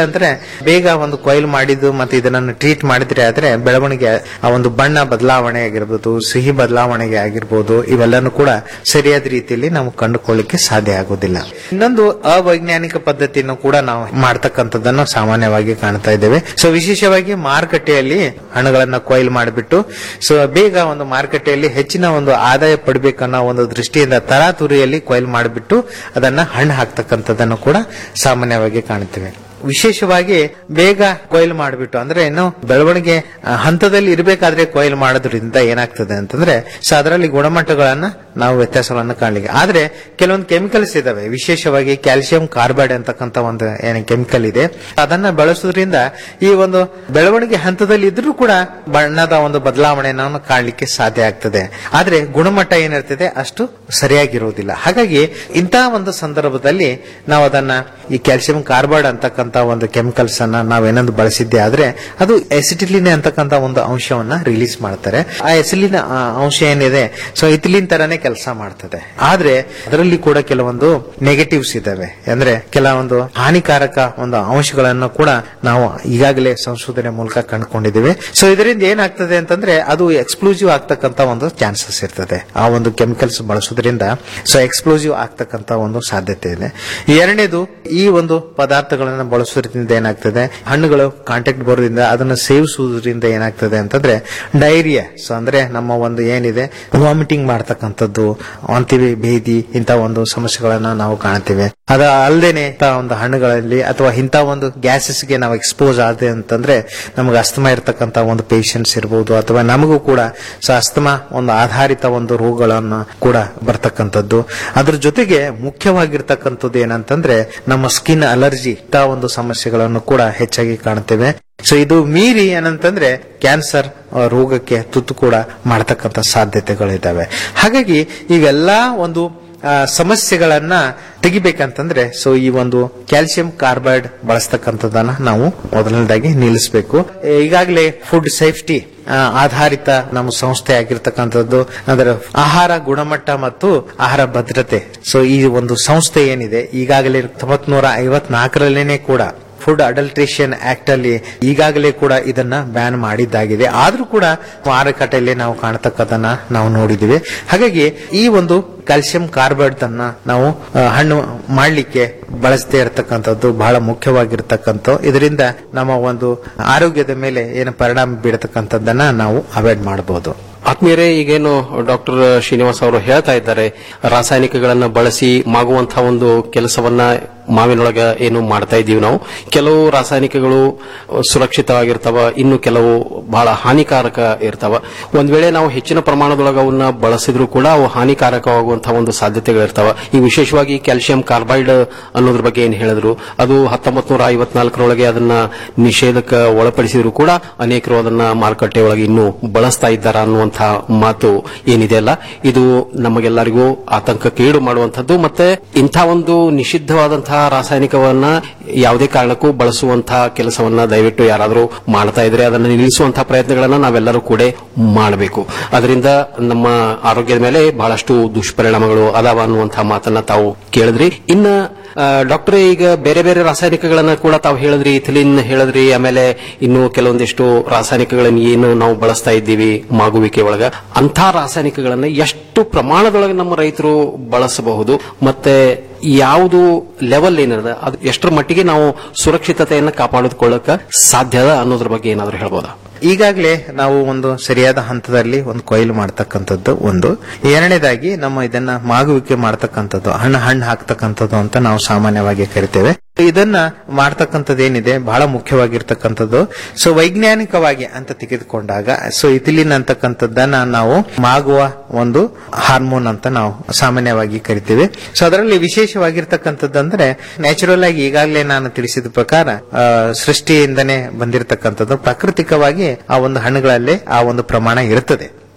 ಅಂದ್ರೆ ಬೇಗ ಒಂದು ಕೊಯ್ಲು ಮಾಡಿದ್ದು ಮತ್ತೆ ಇದನ್ನ ಟ್ರೀಟ್ ಮಾಡಿದ್ರೆ ಆದ್ರೆ ಬೆಳವಣಿಗೆ ಆ ಒಂದು ಬಣ್ಣ ಬದಲಾವಣೆ ಆಗಿರ್ಬೋದು ಸಿಹಿ ಬದಲಾವಣೆಗೆ ಆಗಿರ್ಬೋದು ಇವೆಲ್ಲನೂ ಕೂಡ ಸರಿಯಾದ ರೀತಿಯಲ್ಲಿ ನಾವು ಕಂಡುಕೊಳ್ಳಿಕ್ಕೆ ಸಾಧ್ಯ ಆಗೋದಿಲ್ಲ ಇನ್ನೊಂದು ಅವೈಜ್ಞಾನಿಕ ಪದ್ಧತಿಯನ್ನು ಕೂಡ ನಾವು ಮಾಡ್ತಕ್ಕಂಥದ್ದನ್ನು ಸಾಮಾನ್ಯವಾಗಿ ಕಾಣ್ತಾ ಇದ್ದೇವೆ ಸೊ ವಿಶೇಷವಾಗಿ ಮಾರುಕಟ್ಟೆಯಲ್ಲಿ ಹಣ್ಣುಗಳನ್ನ ಕೊಯ್ಲು ಮಾಡಿಬಿಟ್ಟು ಸೊ ಬೇಗ ಒಂದು ಮಾರುಕಟ್ಟೆಯಲ್ಲಿ ಹೆಚ್ಚಿನ ಒಂದು ಆದಾಯ ಪಡಿಬೇಕನ್ನೋ ಒಂದು ದೃಷ್ಟಿಯಿಂದ ತರಾತುರಿಯಲ್ಲಿ ಕೊಯ್ಲು ಮಾಡಿಬಿಟ್ಟು ಅದನ್ನ ಹಣ್ಣು ಹಾಕ್ತಕ್ಕಂಥದ್ದನ್ನು ಕೂಡ ಸಾಮಾನ್ಯವಾಗಿ ಕಾಣುತ್ತೇವೆ ವಿಶೇಷವಾಗಿ ಬೇಗ ಕೊಯ್ಲು ಮಾಡಿಬಿಟ್ಟು ಅಂದ್ರೆ ಇನ್ನು ಬೆಳವಣಿಗೆ ಆ, ಹಂತದಲ್ಲಿ ಇರಬೇಕಾದ್ರೆ ಕೊಯ್ಲು ಮಾಡೋದ್ರಿಂದ ಏನಾಗ್ತದೆ ಅಂತಂದ್ರೆ ಸೊ ಅದರಲ್ಲಿ ಗುಣಮಟ್ಟಗಳನ್ನ ನಾವು ವ್ಯತ್ಯಾಸಗಳನ್ನು ಕಾಣಲಿಕ್ಕೆ ಆದ್ರೆ ಕೆಲವೊಂದು ಕೆಮಿಕಲ್ಸ್ ಇದಾವೆ ವಿಶೇಷವಾಗಿ ಕ್ಯಾಲ್ಸಿಯಂ ಕಾರ್ಬೈಡ್ ಅಂತಕ್ಕಂಥ ಒಂದು ಏನು ಕೆಮಿಕಲ್ ಇದೆ ಅದನ್ನ ಬಳಸೋದ್ರಿಂದ ಈ ಒಂದು ಬೆಳವಣಿಗೆ ಹಂತದಲ್ಲಿ ಇದ್ರೂ ಕೂಡ ಬಣ್ಣದ ಒಂದು ಬದಲಾವಣೆಯನ್ನು ಕಾಣಲಿಕ್ಕೆ ಸಾಧ್ಯ ಆಗ್ತದೆ ಆದ್ರೆ ಗುಣಮಟ್ಟ ಏನಿರ್ತದೆ ಅಷ್ಟು ಸರಿಯಾಗಿರುವುದಿಲ್ಲ ಹಾಗಾಗಿ ಇಂತಹ ಒಂದು ಸಂದರ್ಭದಲ್ಲಿ ನಾವು ಅದನ್ನ ಈ ಕ್ಯಾಲ್ಸಿಯಂ ಕಾರ್ಬೈಡ್ ಅಂತಕ್ಕಂಥ ಒಂದು ಕೆಮಿಕಲ್ಸ್ ಅನ್ನ ನಾವೇನೊಂದು ಬಳಸಿದ್ದೆ ಆದ್ರೆ ಅದು ಎಸಿಟಿಲಿನ್ ಅಂತಕ್ಕಂಥ ಒಂದು ಅಂಶವನ್ನ ರಿಲೀಸ್ ಮಾಡ್ತಾರೆ ಆ ಎಸಿಲಿನ ಆ, ಅಂಶ ಏನಿದೆ ಸೊ ಇಥಿಲಿನ್ ತರಾನೇ ಕೆಲಸ ಮಾಡ್ತದೆ ಆದ್ರೆ ಅದರಲ್ಲಿ ಕೂಡ ಕೆಲವೊಂದು ನೆಗೆಟಿವ್ಸ್ ಇದಾವೆ ಅಂದ್ರೆ ಕೆಲವೊಂದು ಹಾನಿಕಾರಕ ಒಂದು ಅಂಶಗಳನ್ನು ಕೂಡ ನಾವು ಈಗಾಗಲೇ ಸಂಶೋಧನೆ ಮೂಲಕ ಕಂಡುಕೊಂಡಿದ್ದೇವೆ ಸೊ ಇದರಿಂದ ಏನಾಗ್ತದೆ ಅಂತಂದ್ರೆ ಅದು ಎಕ್ಸ್ಪ್ಲೂಸಿವ್ ಆಗ್ತಕ್ಕಂತ ಒಂದು ಚಾನ್ಸಸ್ ಇರ್ತದೆ ಆ ಒಂದು ಕೆಮಿಕಲ್ಸ್ ಬಳಸೋದ್ರಿಂದ ಸೊ ಎಕ್ಸ್ಪ್ಲೋಸಿವ್ ಆಗ್ತಕ್ಕಂತ ಒಂದು ಸಾಧ್ಯತೆ ಇದೆ ಎರಡನೇದು ಈ ಒಂದು ಪದಾರ್ಥಗಳನ್ನ ಬಳಸೋದ್ರಿಂದ ಏನಾಗ್ತದೆ ಹಣ್ಣುಗಳು ಕಾಂಟ್ಯಾಕ್ಟ್ ಬರೋದ್ರಿಂದ ಅದನ್ನ ಸೇವಿಸುವುದರಿಂದ ಏನಾಗ್ತದೆ ಅಂತಂದ್ರೆ ಡೈರಿಯಾ ಸೊ ಅಂದ್ರೆ ನಮ್ಮ ಒಂದು ಏನಿದೆ ವಾಮಿಟಿಂಗ್ ಮಾಡ್ತಕ್ಕಂಥದ್ದು ವಾಂತಿ ಭೇದಿ ಇಂಥ ಒಂದು ಸಮಸ್ಯೆಗಳನ್ನ ನಾವು ಕಾಣ್ತೇವೆ ಅದ ಅಲ್ಲದೇನೆ ಇಂಥ ಒಂದು ಹಣ್ಣುಗಳಲ್ಲಿ ಅಥವಾ ಇಂಥ ಒಂದು ಗ್ಯಾಸಸ್ಗೆ ನಾವು ಎಕ್ಸ್ಪೋಸ್ ಆದ ಅಂತಂದ್ರೆ ನಮಗೆ ಅಸ್ತಮಾ ಇರತಕ್ಕಂತ ಒಂದು ಪೇಷಂಟ್ಸ್ ಇರಬಹುದು ಅಥವಾ ನಮಗೂ ಕೂಡ ಸೊ ಅಸ್ತಮಾ ಒಂದು ಆಧಾರಿತ ಒಂದು ರೋಗಗಳನ್ನ ಕೂಡ ಬರ್ತಕ್ಕಂಥದ್ದು ಅದ್ರ ಜೊತೆಗೆ ಮುಖ್ಯವಾಗಿರ್ತಕ್ಕಂಥದ್ದು ಏನಂತಂದ್ರೆ ನಮ್ಮ ಸ್ಕಿನ್ ಅಲರ್ಜಿ ಇಂಥ ಒಂದು ಸಮಸ್ಯೆಗಳನ್ನು ಕೂಡ ಹೆಚ್ಚಾಗಿ ಕಾಣ್ತೇವೆ ಸೊ ಇದು ಮೀರಿ ಏನಂತಂದ್ರೆ ಕ್ಯಾನ್ಸರ್ ಆ, ರೋಗಕ್ಕೆ ತುತ್ತು ಕೂಡ ಮಾಡತಕ್ಕಂತ ಸಾಧ್ಯತೆಗಳಿದ್ದಾವೆ ಹಾಗಾಗಿ ಇವೆಲ್ಲಾ ಒಂದು ಆ, ಸಮಸ್ಯೆಗಳನ್ನ ತೆಗಿಬೇಕಂತಂದ್ರೆ ಸೊ ಈ ಒಂದು ಕ್ಯಾಲ್ಸಿಯಂ ಕಾರ್ಬೈಡ್ ಬಳಸ್ತಕ್ಕಂಥದ್ದನ್ನ ನಾವು ಮೊದಲನೇದಾಗಿ ನಿಲ್ಲಿಸಬೇಕು ಈಗಾಗಲೇ ಫುಡ್ ಸೇಫ್ಟಿ ಆಧಾರಿತ ನಮ್ಮ ಸಂಸ್ಥೆ ಆಗಿರ್ತಕ್ಕಂಥದ್ದು ಅದರ ಆಹಾರ ಗುಣಮಟ್ಟ ಮತ್ತು ಆಹಾರ ಭದ್ರತೆ ಸೊ ಈ ಒಂದು ಸಂಸ್ಥೆ ಏನಿದೆ ಈಗಾಗಲೇ ಹತ್ತೊಂಬತ್ ನೂರ ಐವತ್ನಾಲ್ಕರಲ್ಲೇನೆ ಕೂಡ ಫುಡ್ ಅಡಲ್ಟ್ರೇಷನ್ ಆಕ್ಟ್ ಅಲ್ಲಿ ಈಗಾಗಲೇ ಕೂಡ ಇದನ್ನ ಬ್ಯಾನ್ ಮಾಡಿದ್ದಾಗಿದೆ ಆದ್ರೂ ಕೂಡ ಮಾರುಕಟ್ಟೆಯಲ್ಲಿ ನಾವು ಕಾಣತಕ್ಕದನ್ನ ನಾವು ನೋಡಿದ್ದೀವಿ ಹಾಗಾಗಿ ಈ ಒಂದು ಕ್ಯಾಲ್ಸಿಯಂ ಕಾರ್ಬೈಡ್ ಅನ್ನ ನಾವು ಆ, ಹಣ್ಣು ಮಾಡಲಿಕ್ಕೆ ಬಳಸದೇ ಇರತಕ್ಕಂಥದ್ದು ಬಹಳ ಮುಖ್ಯವಾಗಿರ್ತಕ್ಕಂಥ ಇದರಿಂದ ನಮ್ಮ ಒಂದು ಆರೋಗ್ಯದ ಮೇಲೆ ಏನು ಪರಿಣಾಮ ಬೀಳತಕ್ಕಂಥದ್ದನ್ನ ನಾವು ಅವಾಯ್ಡ್ ಮಾಡಬಹುದು ಆತ್ಮೀಯರೇ ಈಗೇನು ಡಾಕ್ಟರ್ ಶ್ರೀನಿವಾಸ್ ಅವರು ಹೇಳ್ತಾ ಇದ್ದಾರೆ ರಾಸಾಯನಿಕಗಳನ್ನ ಬಳಸಿ ಮಾಗುವಂತಹ ಒಂದು ಕೆಲಸವನ್ನ ಮಾವಿನೊಳಗ ಏನು ಮಾಡ್ತಾ ಇದ್ದೀವಿ ನಾವು ಕೆಲವು ರಾಸಾಯನಿಕಗಳು ಸುರಕ್ಷಿತವಾಗಿರ್ತಾವ ಇನ್ನು ಕೆಲವು ಬಹಳ ಹಾನಿಕಾರಕ ಇರ್ತಾವ ಒಂದ್ ವೇಳೆ ನಾವು ಹೆಚ್ಚಿನ ಪ್ರಮಾಣದೊಳಗ ಅವನ್ನ ಬಳಸಿದ್ರು ಕೂಡ ಅವು ಹಾನಿಕಾರಕವಾಗುವಂತಹ ಒಂದು ಸಾಧ್ಯತೆಗಳಿರ್ತಾವ ಈ ವಿಶೇಷವಾಗಿ ಕ್ಯಾಲ್ಸಿಯಂ ಕಾರ್ಬೈಡ್ ಅನ್ನೋದ್ರ ಬಗ್ಗೆ ಏನ್ ಹೇಳಿದ್ರು ಅದು ಹತ್ತೊಂಬತ್ ನೂರ ಐವತ್ನಾಲ್ಕರೊಳಗೆ ಅದನ್ನ ನಿಷೇಧಕ್ಕೆ ಒಳಪಡಿಸಿದ್ರು ಕೂಡ ಅನೇಕರು ಅದನ್ನ ಮಾರುಕಟ್ಟೆ ಒಳಗೆ ಇನ್ನೂ ಬಳಸ್ತಾ ಇದ್ದಾರ ಅನ್ನುವಂತಹ ಮಾತು ಏನಿದೆ ಅಲ್ಲ ಇದು ನಮಗೆಲ್ಲರಿಗೂ ಆತಂಕಕ್ಕೀಡು ಮಾಡುವಂತದ್ದು ಮತ್ತೆ ಇಂಥ ಒಂದು ನಿಷಿದ್ಧವಾದಂತಹ ರಾಸಾಯನಿಕವನ್ನ ಯಾವುದೇ ಕಾರಣಕ್ಕೂ ಬಳಸುವಂತಹ ಕೆಲಸವನ್ನ ದಯವಿಟ್ಟು ಯಾರಾದರೂ ಮಾಡ್ತಾ ಇದ್ರೆ ಅದನ್ನ ನಿಲ್ಲಿಸುವಂತಹ ಪ್ರಯತ್ನಗಳನ್ನ ನಾವೆಲ್ಲರೂ ಕೂಡ ಮಾಡಬೇಕು ಅದರಿಂದ ನಮ್ಮ ಆರೋಗ್ಯದ ಮೇಲೆ ಬಹಳಷ್ಟು ದುಷ್ಪರಿಣಾಮಗಳು ಅದಾವ ಅನ್ನುವಂತಹ ಮಾತನ್ನ ತಾವು ಕೇಳಿದ್ರಿ ಇನ್ನ ಆ, ಡಾಕ್ಟ್ರೇ ಈಗ ಬೇರೆ ಬೇರೆ ರಾಸಾಯನಿಕಗಳನ್ನ ಕೂಡ ತಾವು ಹೇಳಿದ್ರಿ ಇಥಿಲಿನ್ ಹೇಳಿದ್ರಿ ಆಮೇಲೆ ಇನ್ನು ಕೆಲವೊಂದಿಷ್ಟು ರಾಸಾಯನಿಕಗಳನ್ನ ಏನು ನಾವು ಬಳಸ್ತಾ ಇದ್ದೀವಿ ಮಾಗುವಿಕೆ ಒಳಗ ಅಂಥ ರಾಸಾಯನಿಕಗಳನ್ನ ಎಷ್ಟು ಪ್ರಮಾಣದೊಳಗೆ ನಮ್ಮ ರೈತರು ಬಳಸಬಹುದು ಮತ್ತೆ ಯಾವುದು ಲೆವೆಲ್ ಏನಿದೆ ಅದು ಎಷ್ಟರ ಮಟ್ಟಿಗೆ ನಾವು ಸುರಕ್ಷಿತತೆಯನ್ನು ಕಾಪಾಡಿಕೊಳ್ಳಕ ಸಾಧ್ಯದ ಅನ್ನೋದ್ರ ಬಗ್ಗೆ ಏನಾದರೂ ಹೇಳ್ಬೋದಾ ಈಗಾಗಲೇ ನಾವು ಒಂದು ಸರಿಯಾದ ಹಂತದಲ್ಲಿ ಒಂದು ಕೊಯ್ಲು ಮಾಡ್ತಕ್ಕಂಥದ್ದು ಒಂದು ಎರಡನೇದಾಗಿ ನಮ್ಮ ಇದನ್ನ ಮಾಗುವಿಕೆ ಮಾಡ್ತಕ್ಕಂಥದ್ದು ಹಣ್ಣು ಹಣ್ಣು ಹಾಕ್ತಕ್ಕಂಥದ್ದು ಅಂತ ನಾವು ಸಾಮಾನ್ಯವಾಗಿ ಕರಿತೇವೆ ಇದನ್ನ ಮಾಡ್ತಕ್ಕಂಥದ್ದು ಏನಿದೆ ಬಹಳ ಮುಖ್ಯವಾಗಿರ್ತಕ್ಕಂಥದ್ದು ಸೊ ವೈಜ್ಞಾನಿಕವಾಗಿ ಅಂತ ತೆಗೆದುಕೊಂಡಾಗ ಸೊ ಇಥಿಲಿನ್ ಅಂತಕ್ಕಂಥದ್ದನ್ನ ನಾವು ಮಾಗುವ ಒಂದು ಹಾರ್ಮೋನ್ ಅಂತ ನಾವು ಸಾಮಾನ್ಯವಾಗಿ ಕರಿತೇವೆ ಸೊ ಅದರಲ್ಲಿ ವಿಶೇಷವಾಗಿರ್ತಕ್ಕಂಥದ್ದಂದ್ರೆ ನ್ಯಾಚುರಲ್ ಆಗಿ ಈಗಾಗಲೇ ನಾನು ತಿಳಿಸಿದ ಪ್ರಕಾರ ಆ, ಸೃಷ್ಟಿಯಿಂದನೇ ಬಂದಿರತಕ್ಕಂಥದ್ದು ಪ್ರಾಕೃತಿಕವಾಗಿ ಆ ಒಂದು ಹಣ್ಣುಗಳಲ್ಲಿ ಆ ಒಂದು ಪ್ರಮಾಣ ಇರುತ್ತದೆ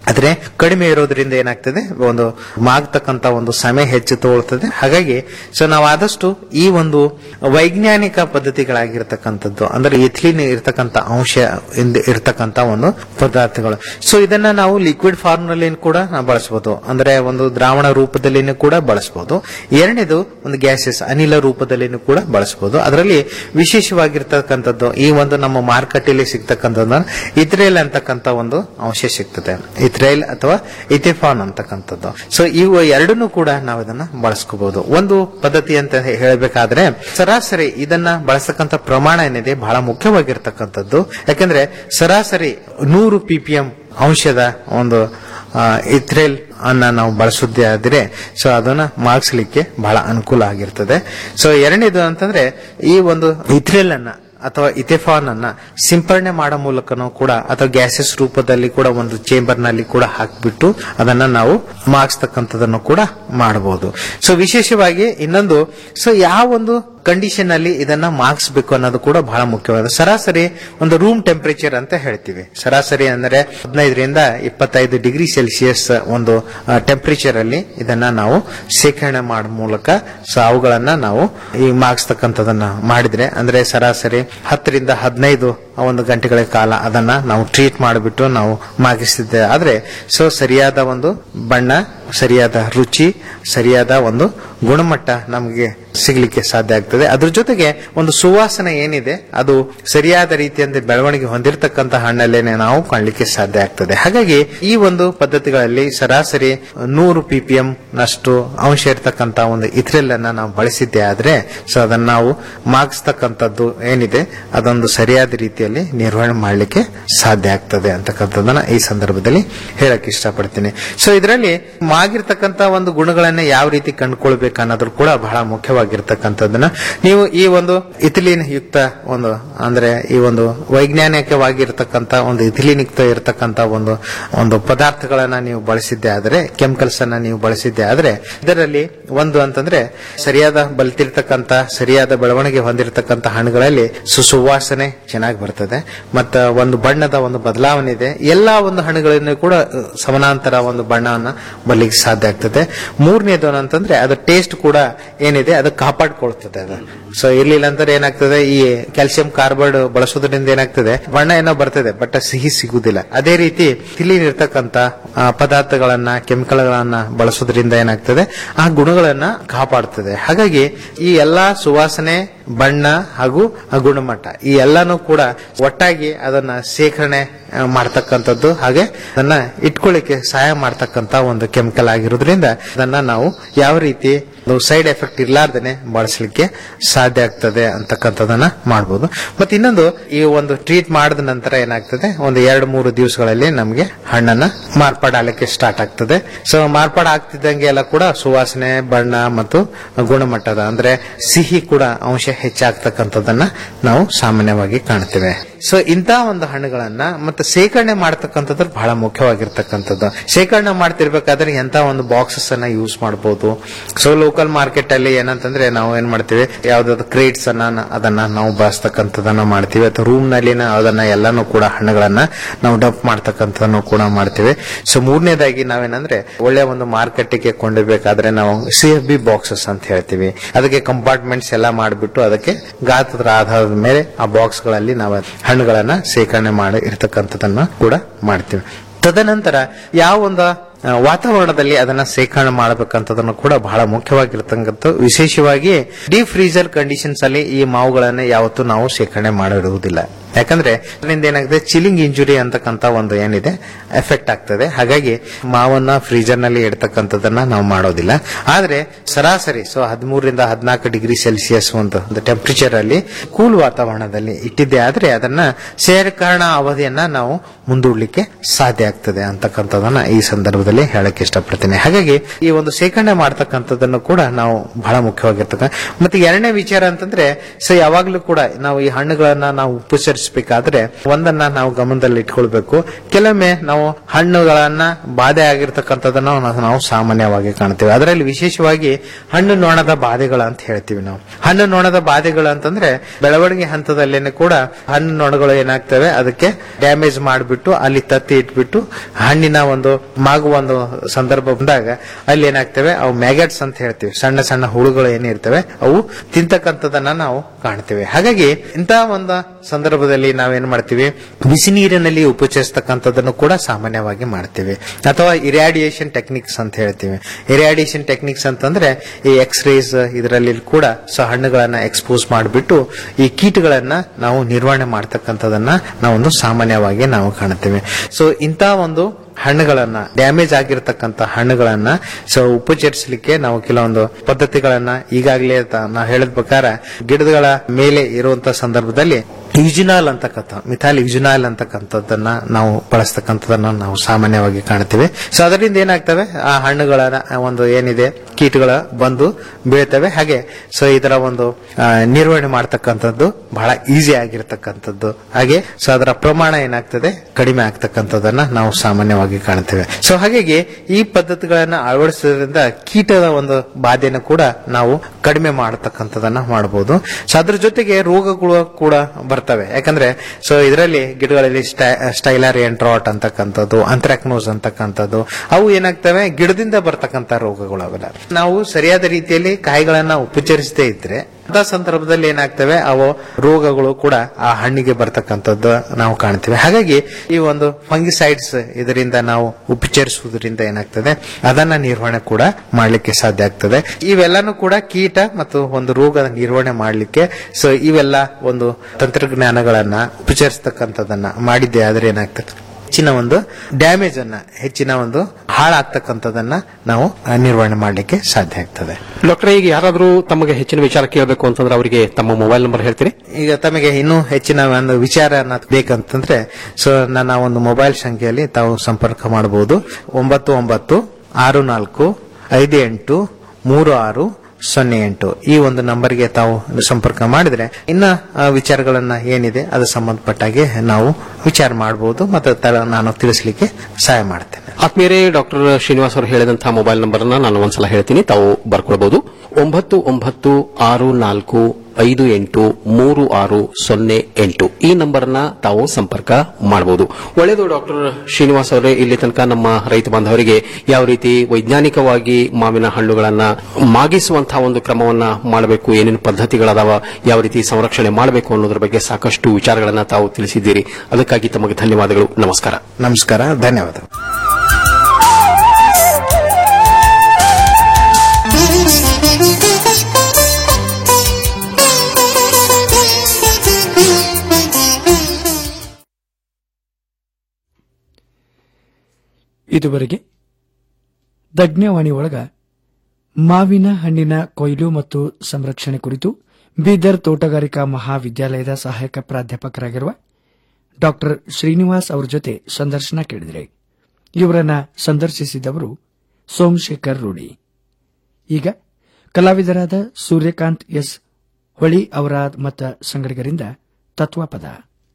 ಆದ್ರೆ ಕಡಿಮೆ ಇರೋದ್ರಿಂದ ಏನಾಗ್ತದೆ ಒಂದು ಮಾಗ್ತಕ್ಕಂತ ಒಂದು ಸಮಯ ಹೆಚ್ಚು ತಗೊಳ್ತದೆ ಹಾಗಾಗಿ ಸೊ ನಾವು ಆದಷ್ಟು ಈ ಒಂದು ವೈಜ್ಞಾನಿಕ ಪದ್ಧತಿಗಳಾಗಿರ್ತಕ್ಕಂಥದ್ದು ಅಂದ್ರೆ ಎಥಿಲಿನ್ ಇರ್ತಕ್ಕಂಥ ಅಂಶ ಇಂದ- ಇರ್ತಕ್ಕಂಥ ಒಂದು ಪದಾರ್ಥಗಳು ಸೊ ಇದನ್ನ ನಾವು ಲಿಕ್ವಿಡ್ ಫಾರ್ಮ್ ನಲ್ಲಿ ಕೂಡ ನಾವು ಬಳಸಬಹುದು ಅಂದ್ರೆ ಒಂದು ದ್ರಾವಣ ರೂಪದಲ್ಲಿನೂ ಕೂಡ ಬಳಸಬಹುದು ಎರಡನೇದು ಒಂದು ಗ್ಯಾಸಸ್ ಅನಿಲ ರೂಪದಲ್ಲಿನೂ ಕೂಡ ಬಳಸಬಹುದು ಅದರಲ್ಲಿ ವಿಶೇಷವಾಗಿರ್ತಕ್ಕಂಥದ್ದು ಈ ಒಂದು ನಮ್ಮ ಮಾರುಕಟ್ಟೆಯಲ್ಲಿ ಸಿಗ್ತಕ್ಕಂಥದ್ದು ಇಥ್ರೇಲ್ ಅಂತಕ್ಕಂಥ ಒಂದು ಅಂಶ ಸಿಗ್ತದೆ ಇಥ್ರೇಲ್ ಅಥವಾ ಇಥೆಫಾನ್ ಅಂತಕ್ಕಂಥದ್ದು ಸೊ ಇವು ಎರಡನ್ನೂ ಕೂಡ ನಾವು ಇದನ್ನ ಬಳಸ್ಕೋಬಹುದು ಒಂದು ಪದ್ಧತಿ ಅಂತ ಹೇಳಬೇಕಾದ್ರೆ ಸರಾಸರಿ ಇದನ್ನ ಬಳಸತಕ್ಕಂಥ ಪ್ರಮಾಣ ಏನಿದೆ ಬಹಳ ಮುಖ್ಯವಾಗಿರ್ತಕ್ಕಂಥದ್ದು ಯಾಕಂದ್ರೆ ಸರಾಸರಿ ನೂರು ಪಿಪಿಎಂ ಅಂಶದ ಒಂದು ಆ, ಇಥ್ರೇಲ್ ಅನ್ನ ನಾವು ಬಳಸುದೇ ಆದ್ರೆ ಸೊ ಅದನ್ನ ಮಾರ್ಕ್ಸ್ಲಿಕ್ಕೆ ಬಹಳ ಅನುಕೂಲ ಆಗಿರ್ತದೆ ಸೊ ಎರಡನೇದು ಅಂತಂದ್ರೆ ಈ ಒಂದು ಇಥ್ರೇಲ್ ಅನ್ನ ಅಥವಾ ಇಥೆಫಾನ್ ಅನ್ನ ಸಿಂಪರಣೆ ಮಾಡೋ ಮೂಲಕನೂ ಕೂಡ ಅಥವಾ ಗ್ಯಾಸಸ್ ರೂಪದಲ್ಲಿ ಕೂಡ ಒಂದು ಚೇಂಬರ್ ನಲ್ಲಿ ಕೂಡ ಹಾಕ್ಬಿಟ್ಟು ಅದನ್ನ ನಾವು ಮಾರ್ಕ್ಸ್ತಕ್ಕಂಥದನ್ನು ಕೂಡ ಮಾಡಬಹುದು ಸೊ ವಿಶೇಷವಾಗಿ ಇನ್ನೊಂದು ಸೊ ಯಾವ ಒಂದು ಕಂಡೀಷನ್ ಅಲ್ಲಿ ಇದನ್ನ ಮಾರ್ಕ್ಸ್ಬೇಕು ಅನ್ನೋದು ಕೂಡ ಬಹಳ ಮುಖ್ಯವಾದ ಸರಾಸರಿ ಒಂದು ರೂಮ್ ಟೆಂಪರೇಚರ್ ಅಂತ ಹೇಳ್ತೀವಿ ಸರಾಸರಿ ಅಂದ್ರೆ ಹದಿನೈದರಿಂದ ಇಪ್ಪತ್ತೈದು ಡಿಗ್ರಿ ಸೆಲ್ಸಿಯಸ್ ಒಂದು ಟೆಂಪರೇಚರ್ ಅಲ್ಲಿ ಇದನ್ನ ನಾವು ಶೇಖರಣೆ ಮಾಡೋ ಮೂಲಕ ಸೊ ಅವುಗಳನ್ನ ನಾವು ಈ ಮಾರ್ಕ್ಸ್ತಕ್ಕಂಥದನ್ನ ಮಾಡಿದ್ರೆ ಅಂದ್ರೆ ಸರಾಸರಿ ಹತ್ತರಿಂದ ಹದಿನೈದು ಒಂದು ಗಂಟೆಗಳ ಕಾಲ ಅದನ್ನ ನಾವು ಟ್ರೀಟ್ ಮಾಡಿಬಿಟ್ಟು ನಾವು ಮಾಗಿಸಿದ್ದೇವೆ ಆದ್ರೆ ಸೊ ಸರಿಯಾದ ಒಂದು ಬಣ್ಣ ಸರಿಯಾದ ರುಚಿ ಸರಿಯಾದ ಒಂದು ಗುಣಮಟ್ಟ ನಮಗೆ ಸಿಗ್ಲಿಕ್ಕೆ ಸಾಧ್ಯ ಆಗ್ತದೆ ಅದ್ರ ಜೊತೆಗೆ ಒಂದು ಸುವಾಸನೆ ಏನಿದೆ ಅದು ಸರಿಯಾದ ರೀತಿಯಿಂದ ಬೆಳವಣಿಗೆ ಹೊಂದಿರತಕ್ಕಂತ ಹಣ್ಣಲ್ಲೇನೆ ನಾವು ಕಾಣಲಿಕ್ಕೆ ಸಾಧ್ಯ ಆಗ್ತದೆ ಹಾಗಾಗಿ ಈ ಒಂದು ಪದ್ಧತಿಗಳಲ್ಲಿ ಸರಾಸರಿ ನೂರು ಪಿಪಿಎಂ ನಷ್ಟು ಅಂಶ ಇರತಕ್ಕಂತ ಒಂದು ಇಥ್ರೆಲ್ ಅನ್ನ ನಾವು ಬಳಸಿದ್ದೆ ಆದ್ರೆ ಸೊ ಅದನ್ನ ನಾವು ಮಾಗಿಸ್ತಕ್ಕಂಥದ್ದು ಏನಿದೆ ಅದೊಂದು ಸರಿಯಾದ ರೀತಿಯಲ್ಲಿ ನಿರ್ವಹಣೆ ಮಾಡಲಿಕ್ಕೆ ಸಾಧ್ಯ ಆಗ್ತದೆ ಅಂತಕ್ಕಂಥದ್ದನ್ನ ಈ ಸಂದರ್ಭದಲ್ಲಿ ಹೇಳಕ್ ಇಷ್ಟಪಡ್ತೀನಿ ಸೊ ಇದರಲ್ಲಿ ಮಾಗಿರ್ತಕ್ಕಂಥ ಒಂದು ಗುಣಗಳನ್ನ ಯಾವ ರೀತಿ ಕಂಡುಕೊಳ್ಬೇಕು ಅನ್ನೋದ್ರ ಕೂಡ ಬಹಳ ಮುಖ್ಯವಾಗಿರ್ತಕ್ಕಂಥದ್ದನ್ನ ನೀವು ಈ ಒಂದು ಇಥಿಲಿನ್ ಯುಕ್ತ ಒಂದು ಅಂದ್ರೆ ಈ ಒಂದು ವೈಜ್ಞಾನಿಕವಾಗಿರ್ತಕ್ಕಂಥ ಒಂದು ಇಥಿಲಿನ್ ಯುಕ್ತ ಇರತಕ್ಕಂಥ ಒಂದು ಒಂದು ಪದಾರ್ಥಗಳನ್ನ ನೀವು ಬಳಸಿದ್ದೆ ಆದ್ರೆ ಕೆಮಿಕಲ್ಸ್ ಅನ್ನ ನೀವು ಬಳಸಿದ್ದೆ ಆದ್ರೆ ಇದರಲ್ಲಿ ಒಂದು ಅಂತಂದ್ರೆ ಸರಿಯಾದ ಬಲ್ತಿರ್ತಕ್ಕಂಥ ಸರಿಯಾದ ಬೆಳವಣಿಗೆ ಹೊಂದಿರತಕ್ಕಂಥ ಹಣ್ಣುಗಳಲ್ಲಿ ಸುಸುವಾಸನೆ ಚೆನ್ನಾಗಿ ಬರ್ತದೆ ಮತ್ತ ಒಂದು ಬಣ್ಣದ ಒಂದು ಬದಲಾವಣೆ ಇದೆ ಎಲ್ಲಾ ಒಂದು ಹಣ್ಣುಗಳನ್ನು ಕೂಡ ಅಹ್, ಸಮಾನಾಂತರ ಒಂದು ಬಣ್ಣವನ್ನ ಬರ್ಲಿಕ್ಕೆ ಸಾಧ್ಯ ಆಗ್ತದೆ ಮೂರನೇದು ಅಂತಂದ್ರೆ ಅದು ಟೇಸ್ಟ್ ಕೂಡ ಏನಿದೆ ಅದು ಕಾಪಾಡ್ಕೊಳ್ತದೆ ಅದು ಸೊ ಇರ್ಲಿಲ್ಲ ಅಂತಂದ್ರೆ ಏನಾಗ್ತದೆ ಈ ಕ್ಯಾಲ್ಸಿಯಂ ಕಾರ್ಬೈಡ್ ಬಳಸೋದ್ರಿಂದ ಏನಾಗ್ತದೆ ಬಣ್ಣ ಏನೋ ಬರ್ತದೆ ಬಟ್ ಸಿಹಿ ಸಿಗುದಿಲ್ಲ ಅದೇ ರೀತಿ ತಿಲಿನ್ ಇರ್ತಕ್ಕಂತ ಆ, ಪದಾರ್ಥಗಳನ್ನ ಕೆಮಿಕಲ್ಗಳನ್ನ ಬಳಸೋದ್ರಿಂದ ಏನಾಗ್ತದೆ ಆ ಗುಣಗಳನ್ನ ಕಾಪಾಡ್ತದೆ ಹಾಗಾಗಿ ಈ ಎಲ್ಲಾ ಸುವಾಸನೆ ಬಣ್ಣ ಹಾಗೂ ಆ ಗುಣಮಟ್ಟ ಈ ಎಲ್ಲಾನು ಕೂಡ ಒಟ್ಟಾಗಿ ಅದನ್ನ ಶೇಖರಣೆ ಆ, ಮಾಡ್ತಕ್ಕಂಥದ್ದು ಹಾಗೆ ಅದನ್ನ ಇಟ್ಕೊಳ್ಳಿಕ್ಕೆ ಸಹಾಯ ಮಾಡ್ತಕ್ಕಂತ ಒಂದು ಕೆಮಿಕಲ್ ಆಗಿರೋದ್ರಿಂದ ಅದನ್ನ ನಾವು ಯಾವ ರೀತಿ ಸೈಡ್ ಎಫೆಕ್ಟ್ ಇರ್ಲಾರ್ದೇನೆ ಬಳಸಲಿಕ್ಕೆ ಸಾಧ್ಯ ಆಗ್ತದೆ ಅಂತಕ್ಕಂಥದನ್ನ ಮಾಡಬಹುದು ಮತ್ತೆ ಇನ್ನೊಂದು ಈ ಒಂದು ಟ್ರೀಟ್ ಮಾಡಿದ ನಂತರ ಏನಾಗ್ತದೆ ಒಂದು ಎರಡು ಮೂರು ದಿವಸಗಳಲ್ಲಿ ನಮಗೆ ಹಣ್ಣನ್ನ ಮಾರ್ಪಾಡಾಗಲಿಕ್ಕೆ ಸ್ಟಾರ್ಟ್ ಆಗ್ತದೆ ಸೊ ಮಾರ್ಪಾಡು ಆಗ್ತಿದ್ದಂಗೆ ಎಲ್ಲ ಕೂಡ ಸುವಾಸನೆ ಬಣ್ಣ ಮತ್ತು ಗುಣಮಟ್ಟದ ಅಂದ್ರೆ ಸಿಹಿ ಕೂಡ ಅಂಶ ಹೆಚ್ಚಾಗ್ತಕ್ಕಂಥದ್ದನ್ನ ನಾವು ಸಾಮಾನ್ಯವಾಗಿ ಕಾಣ್ತೇವೆ ಸೊ ಇಂಥ ಒಂದು ಹಣ್ಣುಗಳನ್ನ ಮತ್ತೆ ಸೇಕರಣೆ ಮಾಡ್ತಕ್ಕಂಥದ್ದು ಬಹಳ ಮುಖ್ಯವಾಗಿರ್ತಕ್ಕಂಥದ್ದು ಶೇಖರಣೆ ಮಾಡ್ತಿರ್ಬೇಕಾದ್ರೆ ಎಂತ ಒಂದು ಬಾಕ್ಸಸ್ ಅನ್ನ ಯೂಸ್ ಮಾಡಬಹುದು ಸೊ ಲೋಕಲ್ ಮಾರ್ಕೆಟ್ ಅಲ್ಲಿ ಏನಂತಂದ್ರೆ ನಾವು ಏನ್ ಮಾಡ್ತೀವಿ ಯಾವ್ದಾದ್ರು ಕ್ರೇಟ್ಸ್ ಅನ್ನ ನ- ಅದನ್ನ ನಾವು ಬಳಸ್ತಕ್ಕಂಥದನ್ನ ಮಾಡ್ತೀವಿ ಅಥವಾ ರೂಮ್ ನಲ್ಲಿ ಅದನ್ನ ಎಲ್ಲಾನು ಕೂಡ ಹಣ್ಣುಗಳನ್ನ ನಾವು ಡಂಪ್ ಮಾಡ್ತಕ್ಕಂಥದನ್ನು ಕೂಡ ಮಾಡ್ತೀವಿ ಸೊ ಮೂರನೇದಾಗಿ ನಾವೇನಂದ್ರೆ ಒಳ್ಳೆ ಒಂದು ಮಾರ್ಕೆಟ್ಗೆ ಕೊಂಡೊಯ್ಬೇಕಾದ್ರೆ ನಾವು ಸಿ ಎಫ್ ಬಿ ಬಾಕ್ಸಸ್ ಅಂತ ಹೇಳ್ತೀವಿ ಅದಕ್ಕೆ ಕಂಪಾರ್ಟ್ಮೆಂಟ್ಸ್ ಎಲ್ಲ ಮಾಡಿಬಿಟ್ಟು ಅದಕ್ಕೆ ಗಾತ್ರದ ಆಧಾರದ ಮೇಲೆ ಆ ಬಾಕ್ಸ್ ಗಳಲ್ಲಿ ನಾವು ಹಣ್ಣುಗಳನ್ನ ಶೇಖರಣೆ ಮಾಡಿ ಇರ್ತಕ್ಕಂಥದನ್ನ ಕೂಡ ಮಾಡ್ತೀವಿ ತದನಂತರ ಯಾವ ಒಂದು ಆ, ವಾತಾವರಣದಲ್ಲಿ ಅದನ್ನ ಶೇಖರಣೆ ಮಾಡಬೇಕಂತದನ್ನು ಕೂಡ ಬಹಳ ಮುಖ್ಯವಾಗಿರ್ತಕ್ಕಂಥ ವಿಶೇಷವಾಗಿ ಡೀಪ್ ಫ್ರೀಜರ್ ಕಂಡೀಷನ್ಸ್ ಅಲ್ಲಿ ಈ ಮಾವುಗಳನ್ನ ಯಾವತ್ತೂ ನಾವು ಶೇಖರಣೆ ಮಾಡಿರುವುದಿಲ್ಲ ಯಾಕಂದ್ರೆ ಅದರಿಂದ ಏನಾಗುತ್ತೆ ಚಿಲಿಂಗ್ ಇಂಜುರಿ ಅಂತಕ್ಕಂತ ಒಂದು ಏನಿದೆ ಎಫೆಕ್ಟ್ ಆಗ್ತದೆ ಹಾಗಾಗಿ ಮಾವನ್ನ ಫ್ರೀಜರ್ ನಲ್ಲಿ ಇಡ್ತಕ್ಕಂಥದನ್ನ ನಾವು ಮಾಡೋದಿಲ್ಲ ಆದ್ರೆ ಸರಾಸರಿ ಸೊ ಹದಿಮೂರರಿಂದ ಹದಿನಾಲ್ಕು ಡಿಗ್ರಿ ಸೆಲ್ಸಿಯಸ್ ಒಂದು ಟೆಂಪರೇಚರ್ ಅಲ್ಲಿ ಕೂಲ್ ವಾತಾವರಣದಲ್ಲಿ ಇಟ್ಟಿದ್ದೆ ಆದ್ರೆ ಅದನ್ನ ಶೇಖರಣಾ ಅವಧಿಯನ್ನ ನಾವು ಮುಂದೂಡ್ಲಿಕ್ಕೆ ಸಾಧ್ಯ ಆಗ್ತದೆ ಅಂತಕ್ಕಂಥದನ್ನ ಈ ಸಂದರ್ಭದಲ್ಲಿ ಹೇಳಕ್ ಇಷ್ಟಪಡ್ತೇನೆ ಹಾಗಾಗಿ ಈ ಒಂದು ಶೇಖರಣೆ ಮಾಡ್ತಕ್ಕಂಥದ್ದನ್ನು ಕೂಡ ನಾವು ಬಹಳ ಮುಖ್ಯವಾಗಿರ್ತಕ್ಕ ಮತ್ತೆ ಎರಡನೇ ವಿಚಾರ ಅಂತಂದ್ರೆ ಸೊ ಯಾವಾಗ್ಲೂ ಕೂಡ ನಾವು ಈ ಹಣ್ಣುಗಳನ್ನ ನಾವು ಉಪಚರಿಸಿ ಉಪಚರಿಸಬೇಕಾದ್ರೆ ಒಂದನ್ನ ನಾವು ಗಮನದಲ್ಲಿ ಇಟ್ಕೊಳ್ಬೇಕು ಕೆಲವೊಮ್ಮೆ ನಾವು ಹಣ್ಣುಗಳನ್ನ ಬಾಧೆ ಆಗಿರ್ತಕ್ಕಂಥದ್ದನ್ನ ನಾವು- ನಾವು ಸಾಮಾನ್ಯವಾಗಿ ಕಾಣ್ತೇವೆ ಅದರಲ್ಲಿ ವಿಶೇಷವಾಗಿ ಹಣ್ಣು ನೊಣದ ಬಾಧೆಗಳು ಅಂತ ಹೇಳ್ತೀವಿ ನಾವು ಹಣ್ಣು ನೊಣದ ಬಾಧೆಗಳು ಅಂತಂದ್ರೆ ಬೆಳವಣಿಗೆ ಹಂತದಲ್ಲೇನೆ ಕೂಡ ಹಣ್ಣು ನೊಣಗಳು ಏನಾಗ್ತವೆ ಅದಕ್ಕೆ ಡ್ಯಾಮೇಜ್ ಮಾಡಿಬಿಟ್ಟು ಅಲ್ಲಿ ತತ್ತಿ ಇಟ್ಬಿಟ್ಟು ಹಣ್ಣಿನ ಒಂದು ಮಾಗುವ ಒಂದು ಸಂದರ್ಭ ಬಂದಾಗ ಅಲ್ಲಿ ಏನಾಗ್ತವೆ ಅವು ಮ್ಯಾಗಟ್ಸ್ ಅಂತ ಹೇಳ್ತೀವಿ ಸಣ್ಣ ಸಣ್ಣ ಹುಳುಗಳು ಏನಿರ್ತವೆ ಅವು ತಿಂತಕ್ಕಂಥದನ್ನ ನಾವು ಕಾಣ್ತೇವೆ ಹಾಗಾಗಿ ಇಂತಹ ಒಂದು ಸಂದರ್ಭದಲ್ಲಿ ನಾವೇನ್ ಮಾಡ್ತೀವಿ ಬಿಸಿ ನೀರಿನಲ್ಲಿ ಉಪಚರಿಸ್ತಕ್ಕಂಥದ್ದನ್ನು ಕೂಡ ಸಾಮಾನ್ಯವಾಗಿ ಮಾಡ್ತೀವಿ ಅಥವಾ ಇರಾಡಿಯೇಷನ್ ಟೆಕ್ನಿಕ್ಸ್ ಅಂತ ಹೇಳ್ತೀವಿ ಇರಾಡಿಯೇಷನ್ ಟೆಕ್ನಿಕ್ಸ್ ಅಂತಂದ್ರೆ ಈ ಎಕ್ಸ್ ರೇಸ್ ಇದರಲ್ಲಿ ಕೂಡ ಸೊ ಹಣ್ಣುಗಳನ್ನ ಎಕ್ಸ್ಪೋಸ್ ಮಾಡಿಬಿಟ್ಟು ಈ ಕೀಟಗಳನ್ನ ನಾವು ನಿರ್ವಹಣೆ ಮಾಡ್ತಕ್ಕಂಥದನ್ನ ನಾವೊಂದು ಸಾಮಾನ್ಯವಾಗಿ ನಾವು ಕಾಣುತ್ತೇವೆ ಸೊ ಇಂತಹ ಒಂದು ಹಣ್ಣುಗಳನ್ನ ಡ್ಯಾಮೇಜ್ ಆಗಿರ್ತಕ್ಕಂಥ ಹಣ್ಣುಗಳನ್ನ ಸೊ ಉಪಚರಿಸಲಿಕ್ಕೆ ನಾವು ಕೆಲವೊಂದು ಪದ್ಧತಿಗಳನ್ನ ಈಗಾಗಲೇ ತ- ನಾ ಹೇಳಿದ ಪ್ರಕಾರ ಗಿಡಗಳ ಮೇಲೆ ಇರುವಂತ ಸಂದರ್ಭದಲ್ಲಿ ಯುಜಿನಾಲ್ ಅಂತಕ್ಕಂಥ ಮಿಥಾಲ್ ಯುಜಿನಾಲ್ ಅಂತಕ್ಕಂಥದ್ದನ್ನ ನಾವು ಬಳಸ್ತಕ್ಕಂಥದನ್ನ ನಾವು ಸಾಮಾನ್ಯವಾಗಿ ಕಾಣ್ತೇವೆ ಸೊ ಅದರಿಂದ ಏನಾಗ್ತವೆ ಆ ಹಣ್ಣುಗಳ ಒಂದು ಏನಿದೆ ಕೀಟಗಳ ಬಂದು ಬೀಳ್ತವೆ ಹಾಗೆ ಸೊ ಇದರ ಒಂದು ಆ, ನಿರ್ವಹಣೆ ಮಾಡ್ತಕ್ಕಂಥದ್ದು ಬಹಳ ಈಸಿ ಆಗಿರ್ತಕ್ಕಂಥದ್ದು ಹಾಗೆ ಸೊ ಅದರ ಪ್ರಮಾಣ ಏನಾಗ್ತದೆ ಕಡಿಮೆ ಆಗ್ತಕ್ಕಂಥದ್ದನ್ನ ನಾವು ಸಾಮಾನ್ಯವಾಗಿ ಕಾಣ್ತೇವೆ ಸೊ ಹಾಗಾಗಿ ಈ ಪದ್ಧತಿಗಳನ್ನ ಅಳವಡಿಸೋದ್ರಿಂದ ಕೀಟದ ಒಂದು ಬಾಧೆಯನ್ನು ಕೂಡ ನಾವು ಕಡಿಮೆ ಮಾಡತಕ್ಕಂಥದನ್ನ ಮಾಡಬಹುದು ಸೊ ಅದ್ರ ಜೊತೆಗೆ ರೋಗಗಳು ಕೂಡ ಬರ್ತವೆ ಯಾಕಂದ್ರೆ ಸೊ ಇದರಲ್ಲಿ ಗಿಡಗಳಲ್ಲಿ ಸ್ಟೈಲರ್ ಎಂಟ್ರಾಟ್ ಅಂತಕ್ಕಂಥದ್ದು ಅಂತ್ರಾಕ್ನೋಸ್ ಅಂತಕ್ಕಂಥದ್ದು ಅವು ಏನಾಗ್ತವೆ ಗಿಡದಿಂದ ಬರ್ತಕ್ಕಂಥ ರೋಗಗಳು ಅವೆಲ್ಲ ನಾವು ಸರಿಯಾದ ರೀತಿಯಲ್ಲಿ ಕಾಯಿಗಳನ್ನ ಉಪಚರಿಸದೇ ಇದ್ರೆ ಅಂತ ಸಂದರ್ಭದಲ್ಲಿ ಏನಾಗ್ತವೆ ಅವು ರೋಗಗಳು ಕೂಡ ಆ ಹಣ್ಣಿಗೆ ಬರ್ತಕ್ಕಂಥದ್ದು ನಾವು ಕಾಣ್ತೇವೆ ಹಾಗಾಗಿ ಈ ಒಂದು ಫಂಗಿಸೈಡ್ಸ್ ಇದರಿಂದ ನಾವು ಉಪಚರಿಸುವುದರಿಂದ ಏನಾಗ್ತದೆ ಅದನ್ನ ನಿರ್ವಹಣೆ ಕೂಡ ಮಾಡಲಿಕ್ಕೆ ಸಾಧ್ಯ ಆಗ್ತದೆ ಇವೆಲ್ಲಾನು ಕೂಡ ಕೀಟ ಮತ್ತು ಒಂದು ರೋಗದ ನಿರ್ವಹಣೆ ಮಾಡಲಿಕ್ಕೆ ಸೊ ಇವೆಲ್ಲ ಒಂದು ತಂತ್ರಜ್ಞಾನಗಳನ್ನ ಉಪಚರಿಸ್ತಕ್ಕಂಥದ್ದನ್ನ ಮಾಡಿದ್ದೆ ಆದ್ರೆ ಏನಾಗ್ತದೆ ಹೆಚ್ಚಿನ ಒಂದು ಡ್ಯಾಮೇಜ್ ಅನ್ನ ಹೆಚ್ಚಿನ ಒಂದು ಹಾಳಾಗ್ತಕ್ಕಂಥದನ್ನ ನಾವು ಆ, ನಿರ್ವಹಣೆ ಮಾಡಲಿಕ್ಕೆ ಸಾಧ್ಯ ಆಗ್ತದೆ ಡಾಕ್ಟರ್ ಈಗ ಯಾರಾದರೂ ತಮಗೆ ಹೆಚ್ಚಿನ ವಿಚಾರ ಕೇಳಬೇಕು ಅಂತಂದ್ರೆ ಅವರಿಗೆ ತಮ್ಮ ಮೊಬೈಲ್ ನಂಬರ್ ಹೇಳ್ತೀರಿ ಈಗ ತಮಗೆ ಇನ್ನೂ ಹೆಚ್ಚಿನ ಒಂದು ವಿಚಾರ ಅನ್ನೋದು ಬೇಕಂತಂದ್ರೆ ಸೊ ನನ್ನ ಒಂದು ಮೊಬೈಲ್ ಸಂಖ್ಯೆಯಲ್ಲಿ ತಾವು ಸಂಪರ್ಕ ಮಾಡಬಹುದು ಒಂಬತ್ತು ಒಂಬತ್ತು ಆರು ನಾಲ್ಕು ಐದು ಎಂಟು ಮೂರು ಆರು ಸೊನ್ನೆ ಎಂಟು ಈ ಒಂದು ನಂಬರ್ಗೆ ತಾವು ಸಂಪರ್ಕ ಮಾಡಿದ್ರೆ ಇನ್ನ ಆ, ವಿಚಾರಗಳನ್ನ ಏನಿದೆ ಅದು ಸಂಬಂಧಪಟ್ಟಾಗೆ ನಾವು ವಿಚಾರ ಮಾಡಬಹುದು ಮತ್ತು ತ- ನಾನು ತಿಳಿಸ್ಲಿಕ್ಕೆ ಸಹಾಯ ಮಾಡ್ತೇನೆ ಆತ್ಮೀಯರೇ ಡಾಕ್ಟರ್ ಶ್ರೀನಿವಾಸ್ ಅವರು ಹೇಳಿದಂತಹ ಮೊಬೈಲ್ ನಂಬರ್ ಅನ್ನ ನಾನು ಒಂದ್ಸಲ ಹೇಳ್ತೀನಿ ತಾವು ಬರ್ಕೊಳ್ಬಹುದು ಒಂಬತ್ತು ಒಂಬತ್ತು ಆರು ನಾಲ್ಕು ಐದು ಎಂಟು ಮೂರು ಆರು ಸೊನ್ನೆ ಎಂಟು ಈ ನಂಬರ್ ಅನ್ನ ತಾವು ಸಂಪರ್ಕ ಮಾಡಬಹುದು ಒಳ್ಳೆಯದು ಡಾಕ್ಟರ್ ಶ್ರೀನಿವಾಸ್ ಅವರೇ ಇಲ್ಲಿ ತನಕ ನಮ್ಮ ರೈತ ಬಾಂಧವರಿಗೆ ಯಾವ ರೀತಿ ವೈಜ್ಞಾನಿಕವಾಗಿ ಮಾವಿನ ಹಣ್ಣುಗಳನ್ನ ಮಾಗಿಸುವಂತಹ ಒಂದು ಕ್ರಮವನ್ನ ಮಾಡಬೇಕು ಏನೇನು ಪದ್ಧತಿಗಳದಾವ ಯಾವ ರೀತಿ ಸಂರಕ್ಷಣೆ ಮಾಡಬೇಕು ಅನ್ನೋದ್ರ ಬಗ್ಗೆ ಸಾಕಷ್ಟು ವಿಚಾರಗಳನ್ನ ತಾವು ತಿಳಿಸಿದ್ದೀರಿ ಅದಕ್ಕಾಗಿ ತಮಗೆ ಧನ್ಯವಾದಗಳು ನಮಸ್ಕಾರ ನಮಸ್ಕಾರ ಧನ್ಯವಾದಗಳು ಇದುವರೆಗೆ ದಜ್ಞವಾಣಿ ಒಳಗ ಮಾವಿನ ಹಣ್ಣಿನ ಕೊಯ್ಲು ಮತ್ತು ಸಂರಕ್ಷಣೆ ಕುರಿತು ಬೀದರ್ ತೋಟಗಾರಿಕಾ ಮಹಾವಿದ್ಯಾಲಯದ ಸಹಾಯಕ ಪ್ರಾಧ್ಯಾಪಕರಾಗಿರುವ ಡಾಕ್ಟರ್ ಶ್ರೀನಿವಾಸ್ ಅವರ ಜೊತೆ ಸಂದರ್ಶನ ಕೇಳಿದರೆ ಇವರನ್ನ ಸಂದರ್ಶಿಸಿದವರು ಸೋಮಶೇಖರ್ ರೂಢಿ ಈಗ ಕಲಾವಿದರಾದ ಸೂರ್ಯಕಾಂತ್ ಎಸ್ ಹೊಳಿ ಅವರ ಮತ್ತ ಸಂಗಡಿಗರಿಂದ ತತ್ವಪದ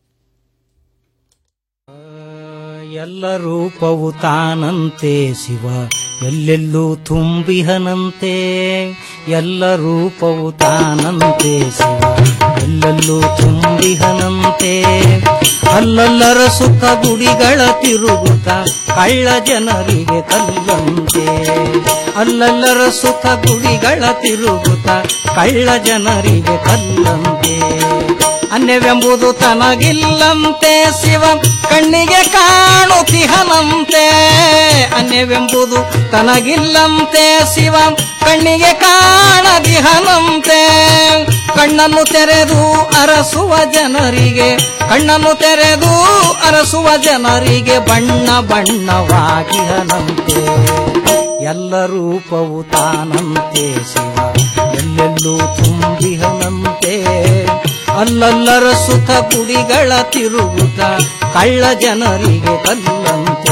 ಎಲ್ಲ ರೂಪವು ತಾನಂತೆ ಶಿವ ಎಲ್ಲೆಲ್ಲೂ ತುಂಬಿಹನಂತೆ ಎಲ್ಲ ರೂಪವು ತಾನಂತೆ ಶಿವ ಎಲ್ಲೆಲ್ಲೂ ತುಂಬಿಹನಂತೆ ಅಲ್ಲಲ್ಲರ ಸುಖ ಗುಡಿಗಳ ತಿರುಗುತ್ತ ಕಳ್ಳ ಜನರಿಗೆ ಕಲ್ಲಂತೆ ಅಲ್ಲಲ್ಲರ ಸುಖ ಗುಡಿಗಳ ತಿರುಗುತ್ತ ಕಳ್ಳ ಜನರಿಗೆ ಕಲ್ಲಂತೆ ಅನ್ಯವೆಂಬುದು ತನಗಿಲ್ಲಂತೆ ಶಿವ ಕಣ್ಣಿಗೆ ಕಾಣುತಿಹನಂತೆ ಅನ್ಯವೆಂಬುದು ತನಗಿಲ್ಲಂತೆ ಶಿವ ಕಣ್ಣಿಗೆ ಕಾಣದಿಹನಂತೆ ಕಣ್ಣನ್ನು ತೆರೆದು ಅರಸುವ ಜನರಿಗೆ ಕಣ್ಣನ್ನು ತೆರೆದು ಅರಸುವ ಜನರಿಗೆ ಬಣ್ಣ ಬಣ್ಣವಾಗಿಹನಂತೆ ಎಲ್ಲ ರೂಪವು ತಾನಂತೆ ಶಿವ ಎಲ್ಲೆಲ್ಲೂ ತುಂಬಿಹನಂತೆ ಅಲ್ಲಲ್ಲರ ಸುಖ ಗುಡಿಗಳ ತಿರುಗುತ್ತ ಕಳ್ಳ ಜನರಿಗೆ ಕಲ್ಲಂತೆ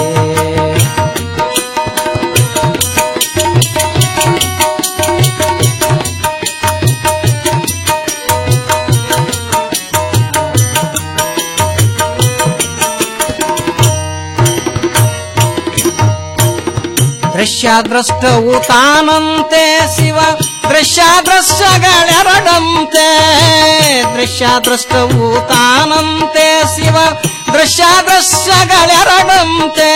ದೃಶ್ಯದ್ರಷ್ಟವು ತಾನಂತೆ ಶಿವ ದೃಶ್ಯದೃಶ್ಯಗಳೆರಡಂತೆ ದೃಶ್ಯದ್ರಷ್ಟವು ತಾನಂತೆ ಶಿವ ದೃಶ್ಯದೃಶ್ಯಗಳೆರಡಂತೆ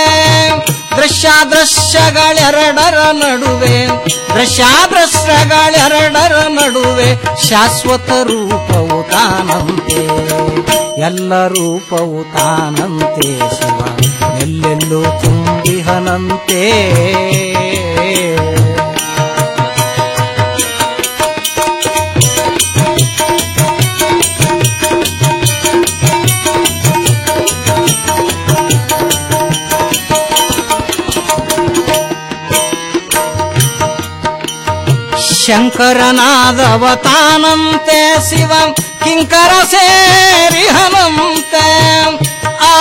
ದೃಶ್ಯದೃಶ್ಯಗಳೆರಡರ ನಡುವೆ ದೃಶ್ಯದೃಶ್ಯಗಳೆರಡರ ನಡುವೆ ಶಾಶ್ವತ ರೂಪವು ತಾನಂತೆ ಎಲ್ಲ ರೂಪವು ತಾನಂತೆ ಶಿವ ಎಲ್ಲೆಲ್ಲೂ ತುಂಬಿಹನಂತೆ ಶಂಕರನಾದವ ತಾನಂತೆ ಶಿವ ಕಿಂಕರ ಸೇರಿ ಹನಂತೆ ಆ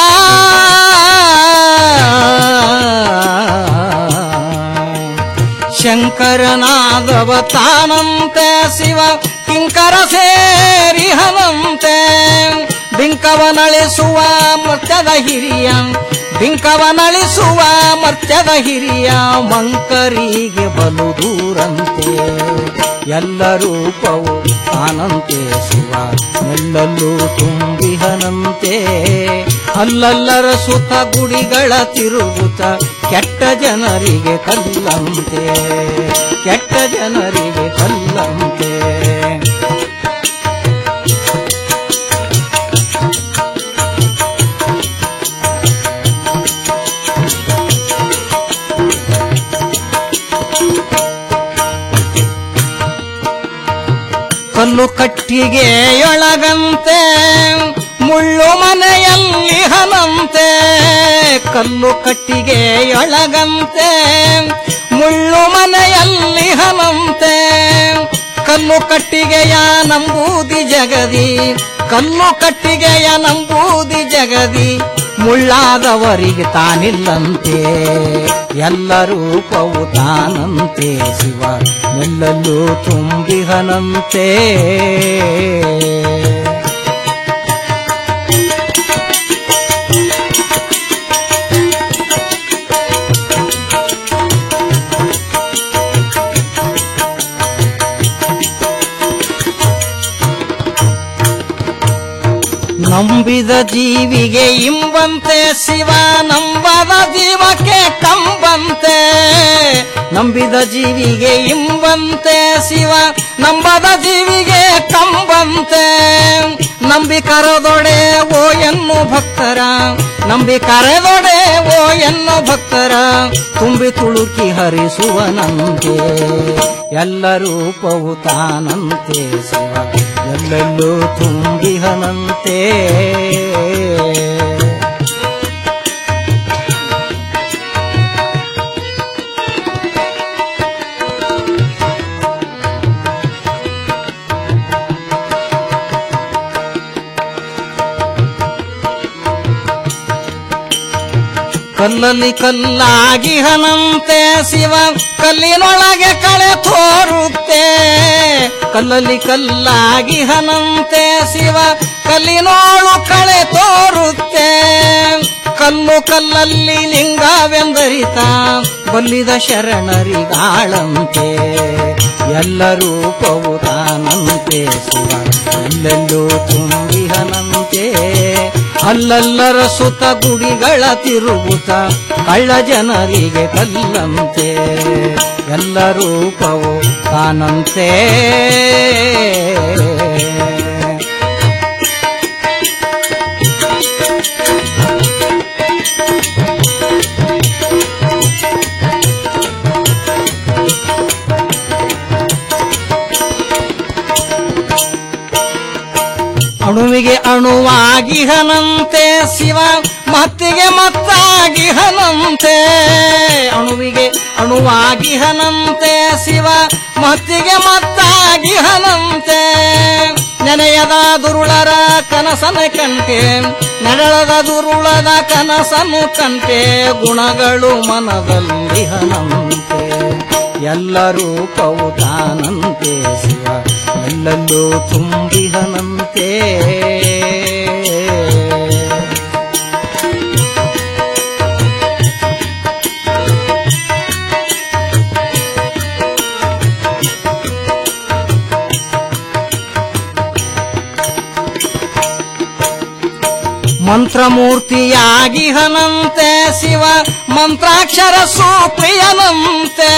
ಶಂಕರನಾದವ ತಾನಂತೆ ಶಿವ ಕಿಂಕರ ಸೇರಿ ಹನಂತೆ ಬಿಂಕವನಳಿಸುವ ಮರ್ತ್ಯದ ಹಿರಿಯ ಬಿಂಕವನಳಿಸುವ ಮರ್ತ್ಯದ ಹಿರಿಯ ಮಂಕರಿಗೆ ಬಲು ದೂರಂತೆ ಎಲ್ಲ ರೂಪವು ತಾನಂತೆ ಶಿವ ಎಲ್ಲಲ್ಲೂ ತುಂಬಿಹನಂತೆ ಅಲ್ಲಲ್ಲರ ಸುತ ಗುಡಿಗಳ ತಿರುಗುತ್ತ ಕೆಟ್ಟ ಜನರಿಗೆ ಕಲ್ಲಂತೆ ಕೆಟ್ಟ ಜನರಿಗೆ ಕಲ್ಲಂತೆ ಕಲ್ಲು ಕಟ್ಟಿಗೆಯೊಳಗಂತೆ ಮುಳ್ಳು ಮನೆಯಲ್ಲಿ ಹನಂತೆ ಕಲ್ಲು ಕಟ್ಟಿಗೆಯೊಳಗಂತೆ ಮುಳ್ಳು ಮನೆಯಲ್ಲಿ ಹನಂತೆ ಕಲ್ಲು ಕಟ್ಟಿಗೆಯ ನಂಬೂದಿ ಜಗದಿ ಕಲ್ಲು ಕಟ್ಟಿಗೆಯ ನಂಬೂದಿ ಜಗದಿ ಮುಳ್ಳಾದವರಿಗೆ ತಾನಿಲ್ಲಂತೆ ಎಲ್ಲ ರೂಪವು ತಾನಂತೆ ಶಿವ ಎಲ್ಲಲ್ಲೂ ತುಂಬಿಹನಂತೆ ನಂಬಿದ ಜೀವಿಗೆ ಇಂಬಂತೆ ಶಿವ ನಂಬದ ಜೀವಕ್ಕೆ ಕಂಬಂತೆ ನಂಬಿದ ಜೀವಿಗೆ ಇಂಬಂತೆ ಶಿವ ನಂಬದ ಜೀವಿಗೆ ಕಂಬಂತೆ ನಂಬಿ ಕರೆದೊಡೆ ಓ ಎನ್ನು ಭಕ್ತರ ನಂಬಿ ಕರೆದೊಡೆ ಓ ಎನ್ನು ಭಕ್ತರ ತುಂಬಿ ತುಳುಕಿ ಹರಿಸುವನಂತೆ ಎಲ್ಲ ರೂಪವು ತಾನಂತೆ ಶಿವ ಎಲ್ಲೆಲ್ಲೂ ತುಂಬಿಹನಂತೆ ಕಲ್ಲಲ್ಲಿ ಕಲ್ಲಾಗಿ ಹನಂತೆ ಶಿವ ಕಲ್ಲಿನೊಳಗೆ ಕಳೆ ತೋರುತ್ತೆ ಕಲ್ಲಲ್ಲಿ ಕಲ್ಲಾಗಿ ಹನಂತೆ ಶಿವ ಕಲ್ಲಿನೋಳು ಕಳೆ ತೋರುತ್ತೆ ಕಲ್ಲು ಕಲ್ಲಲ್ಲಿ ಲಿಂಗವೆಂದರಿತ ಬಲ್ಲಿದ ಶರಣರಿಗಾಳಂತೆ ಎಲ್ಲ ರೂಪವು ತಾನಂತೆ ಶಿವ ಎಲ್ಲೆಲ್ಲೂ ತುಂಬಿಹನಂತೆ ಅಲ್ಲಲ್ಲರ ಸುತ ಗುಡಿಗಳ ತಿರುಗುತ್ತ ಕಳ್ಳ ಜನರಿಗೆ ಕಲ್ಲಂತೆ ಎಲ್ಲ ರೂಪವು ತಾನಂತೆ ಅಣುವಿಗೆ ಅಣುವಾಗಿ ಹನಂತೆ ಶಿವ ಮತ್ತಿಗೆ ಮತ್ತಾಗಿ ಹನಂತೆ ಅಣುವಿಗೆ ಅಣುವಾಗಿ ಹನಂತೆ ಶಿವ ಮತ್ತಿಗೆ ಮತ್ತಾಗಿ ಹನಂತೆ ನೆನೆಯದ ದುರುಳರ ಕನಸನ ಕಂಟೆ ನೆರಳದ ದುರುಳದ ಕನಸನು ಕಂಟೆ ಗುಣಗಳು ಮನದಲ್ಲಿ ಹನಂತೆ ಎಲ್ಲ ರೂಪವು ತಾನಂತೆ ಶಿವ ಎಲ್ಲಲ್ಲೂ ತುಂಬಿಹನಂತೆ ಮಂತ್ರಮೂರ್ತಿಯಾಗಿಹನಂತೆ ಶಿವ ಮಂತ್ರಾಕ್ಷರ ಸುಪ್ರಿಯನಂತೆ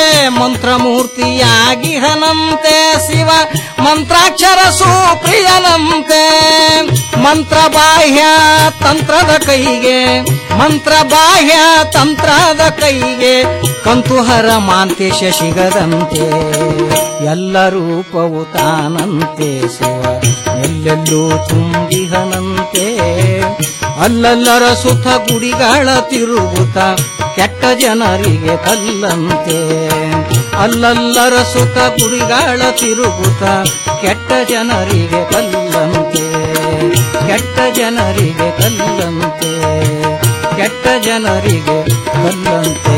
ಮಂತ್ರಮೂರ್ತಿಯಾಗಿಹನಂತೆ ಶಿವ ಮಂತ್ರಾಕ್ಷರ ಸುಪ್ರಿಯನಂತೆ ಮಂತ್ರಬಾಹ್ಯ ತಂತ್ರದ ಕೈಗೆ ಮಂತ್ರಬಾಹ್ಯ ತಂತ್ರದ ಕೈಗೆ ಕಂತುಹರ ಮಾಂತೇಶ ಸಿಗದಂತೆ ಎಲ್ಲ ರೂಪವು ತಾನಂತೆ ಶಿವ ಎಲ್ಲೆಲ್ಲೂ ತುಂಬಿಹನಂತೆ ಅಲ್ಲಲ್ಲರ ಸುತ್ತ ಗುಡಿಗಳ ತಿರುಗುತ್ತ ಕೆಟ್ಟ ಜನರಿಗೆ ಕಲ್ಲಂತೆ ಅಲ್ಲಲ್ಲರ ಸುತ್ತ ಗುಡಿಗಳ ತಿರುಗುತ್ತ ಕೆಟ್ಟ ಜನರಿಗೆ ಕಲ್ಲಂತೆ ಕೆಟ್ಟ ಜನರಿಗೆ ಕಲ್ಲಂತೆ ಕೆಟ್ಟ ಜನರಿಗೆ ಕಲ್ಲಂತೆ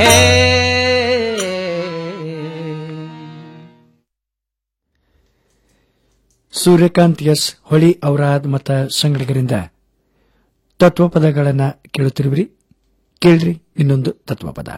ಸೂರ್ಯಕಾಂತ್ ಎಸ್ ಹೊಳಿ ಔರಾದ್ ಮತ್ತ ಸಂಗಡಿಗರಿಂದ ತತ್ವಪದಗಳನ್ನ ಕೇಳುತ್ತಿರುವಿರಿ ಕೇಳ್ರಿ ಇನ್ನೊಂದು ತತ್ವಪದ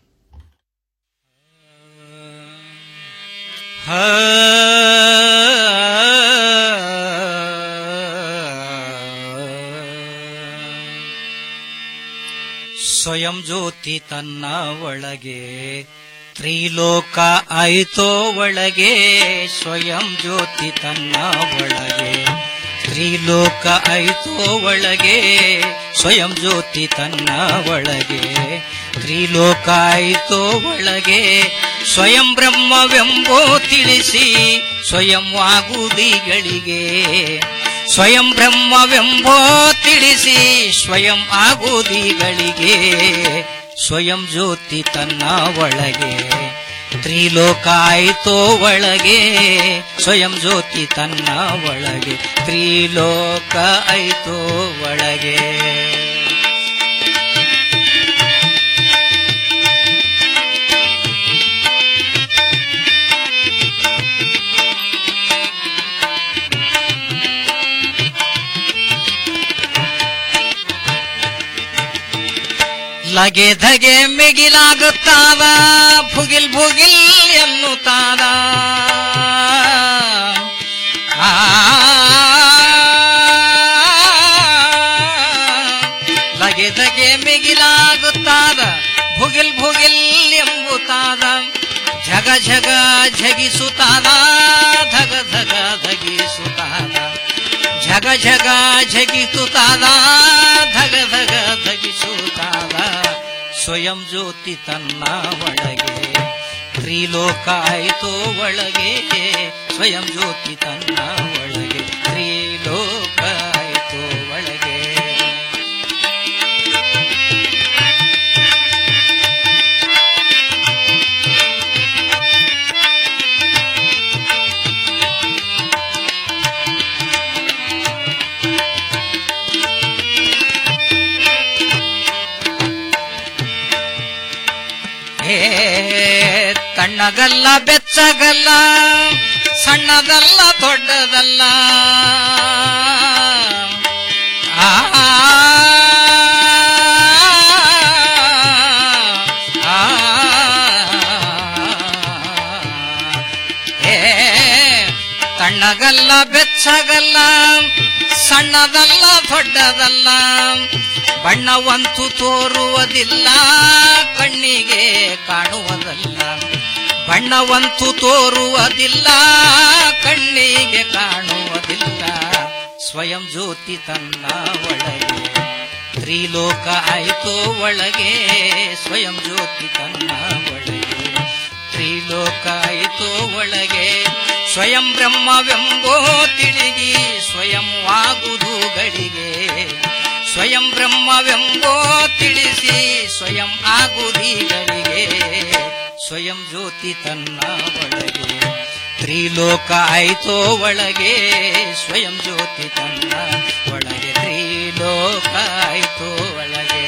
ಸ್ವಯಂ ಜ್ಯೋತಿ ತನ್ನ ಒಳಗೆ ತ್ರಿಲೋಕ ಆಯಿತೋ ಒಳಗೆ ಸ್ವಯಂ ಜ್ಯೋತಿ ತನ್ನ ಒಳಗೆ ತ್ರಿಲೋಕ ಆಯಿತೋ ಒಳಗೆ ಸ್ವಯಂ ಜ್ಯೋತಿ ತನ್ನ ಒಳಗೆ ತ್ರಿಲೋಕ ಆಯಿತೋ ಒಳಗೆ ಸ್ವಯಂ ಬ್ರಹ್ಮವೆಂಬೋ ತಿಳಿಸಿ ಸ್ವಯಂ ಆಗುದಿಗಳಿಗೆ ಸ್ವಯಂ ಬ್ರಹ್ಮವೆಂಬೋ ತಿಳಿಸಿ ಸ್ವಯಂ ಆಗುದಿಗಳಿಗೆ ಸ್ವಯಂ ಜ್ಯೋತಿ ತನ್ನ ಒಳಗೆ ತ್ರಿಲೋಕ ಆಯಿತೋ ಒಳಗೆ ಸ್ವಯಂ ಜ್ಯೋತಿ ತನ್ನ ಒಳಗೆ ತ್ರಿಲೋಕ ಆಯಿತೋ ಒಳಗೆ ಲಗೆ ಧಗೆ ಮಿಗಿಲಾಗುತ್ತಾದ ಭುಗಿಲ್ ಭುಗಿಲ್ ಎನ್ನುತ್ತಾದ ಆ, ಲಗೆ ಧಗೆ ಮಿಗಿಲಾಗುತ್ತಾದ ಭುಗಿಲ್ ಭುಗಿಲ್ ಎಂಬುತ್ತಾದ ಝಗ ಝಗ ಝಗಿಸುತ್ತಾದ ಧಗ ಧಗ ಧಗಿಸುತ್ತಾದ ಝಗ ಝಗ ಝಗಿಸುತ್ತಾದ ಧಗ ಧಗ ಧಗಿಸುತ್ತಾದ ಸ್ವಯಂ ಜ್ಯೋತಿ ತನ್ನ ಒಳಗೆ ತ್ರಿಲೋಕ ಆಯಿತೋ ಒಳಗೆ ಸ್ವಯಂ ಜ್ಯೋತಿ ತನ್ನ ಒಳಗೆ ತ್ರಿಲೋಕ ಆಯಿತೋ ಒಳಗೆ ಏ ತಣ್ಣಗಲ್ಲ ಬೆಚ್ಚಗಲ್ಲ ಸಣ್ಣದಲ್ಲ ದೊಡ್ಡದಲ್ಲ ಆ ಆ, ಏ ತಣ್ಣಗಲ್ಲ ಬೆಚ್ಚಗಲ್ಲ ಸಣ್ಣದಲ್ಲ ದೊಡ್ಡದಲ್ಲ ಬಣ್ಣವಂತೂ ತೋರುವುದಿಲ್ಲ ಕಣ್ಣಿಗೆ ಕಾಣುವುದಲ್ಲ ಬಣ್ಣವಂತೂ ತೋರುವುದಿಲ್ಲ ಕಣ್ಣಿಗೆ ಕಾಣುವುದಿಲ್ಲ ಸ್ವಯಂ ಜ್ಯೋತಿ ತನ್ನ ಒಳಗೆ ತ್ರಿಲೋಕ ಆಯಿತೋ ಒಳಗೆ ಸ್ವಯಂ ಜ್ಯೋತಿ ತನ್ನ ಒಳಗೆ ತ್ರಿಲೋಕ ಆಯಿತೋ ಒಳಗೆ ಸ್ವಯಂ ಬ್ರಹ್ಮವೆಂಬೋ ತಿಳಿಗಿ ಸ್ವಯಂ ಆಗುವುದು ಗಳಿಗೆ ಸ್ವಯಂ ಬ್ರಹ್ಮವೆಂಬೋ ತಿಳಿಸಿ ಸ್ವಯಂ ಆಗುದಿಗಳಿಗೆ ಸ್ವಯಂ ಜ್ಯೋತಿ ತನ್ನ ಒಳಗೆ ತ್ರಿಲೋಕ ಆಯಿತೋ ಒಳಗೆ ಸ್ವಯಂ ಜ್ಯೋತಿ ತನ್ನ ಒಳಗೆ ತ್ರಿಲೋಕ ಆಯಿತೋ ಒಳಗೆ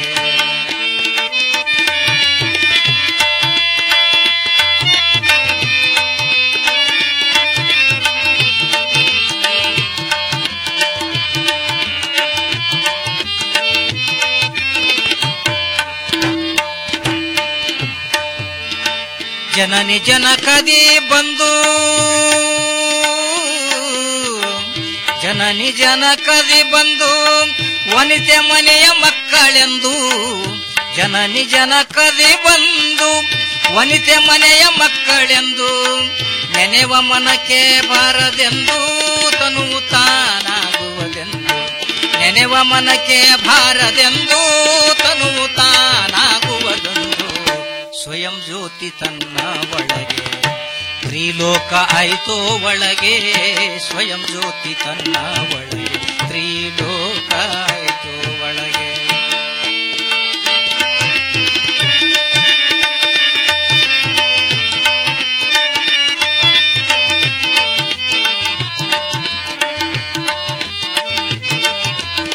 ಜನನಿ ಜನಕದಿ ಬಂದು ಜನನಿ ಜನಕದಿ ಬಂದು ವನಿತೆ ಮನೆಯ ಮಕ್ಕಳೆಂದು ಜನನಿ ಜನಕದಿ ಬಂದು ವನಿತೆ ಮನೆಯ ಮಕ್ಕಳೆಂದು ನೆನೆವ ಮನಕ್ಕೆ ಬಾರದೆಂದು ತನು ತಾನಾಗುವುದೆಂದು ನೆನೆವ ಮನಕ್ಕೆ ಬಾರದೆಂದು ತನು ತಾನಾಗುವುದೆಂದು ಸ್ವಯಂ ಜ್ಯೋತಿ ತನ್ನ ಒಳಗೆ ತ್ರಿಲೋಕ ಆಯ್ತೋ ಒಳಗೆ ಸ್ವಯಂ ಜ್ಯೋತಿ ತನ್ನ ಒಳಗೆ ತ್ರಿಲೋಕ ಆಯ್ತೋ ಒಳಗೆ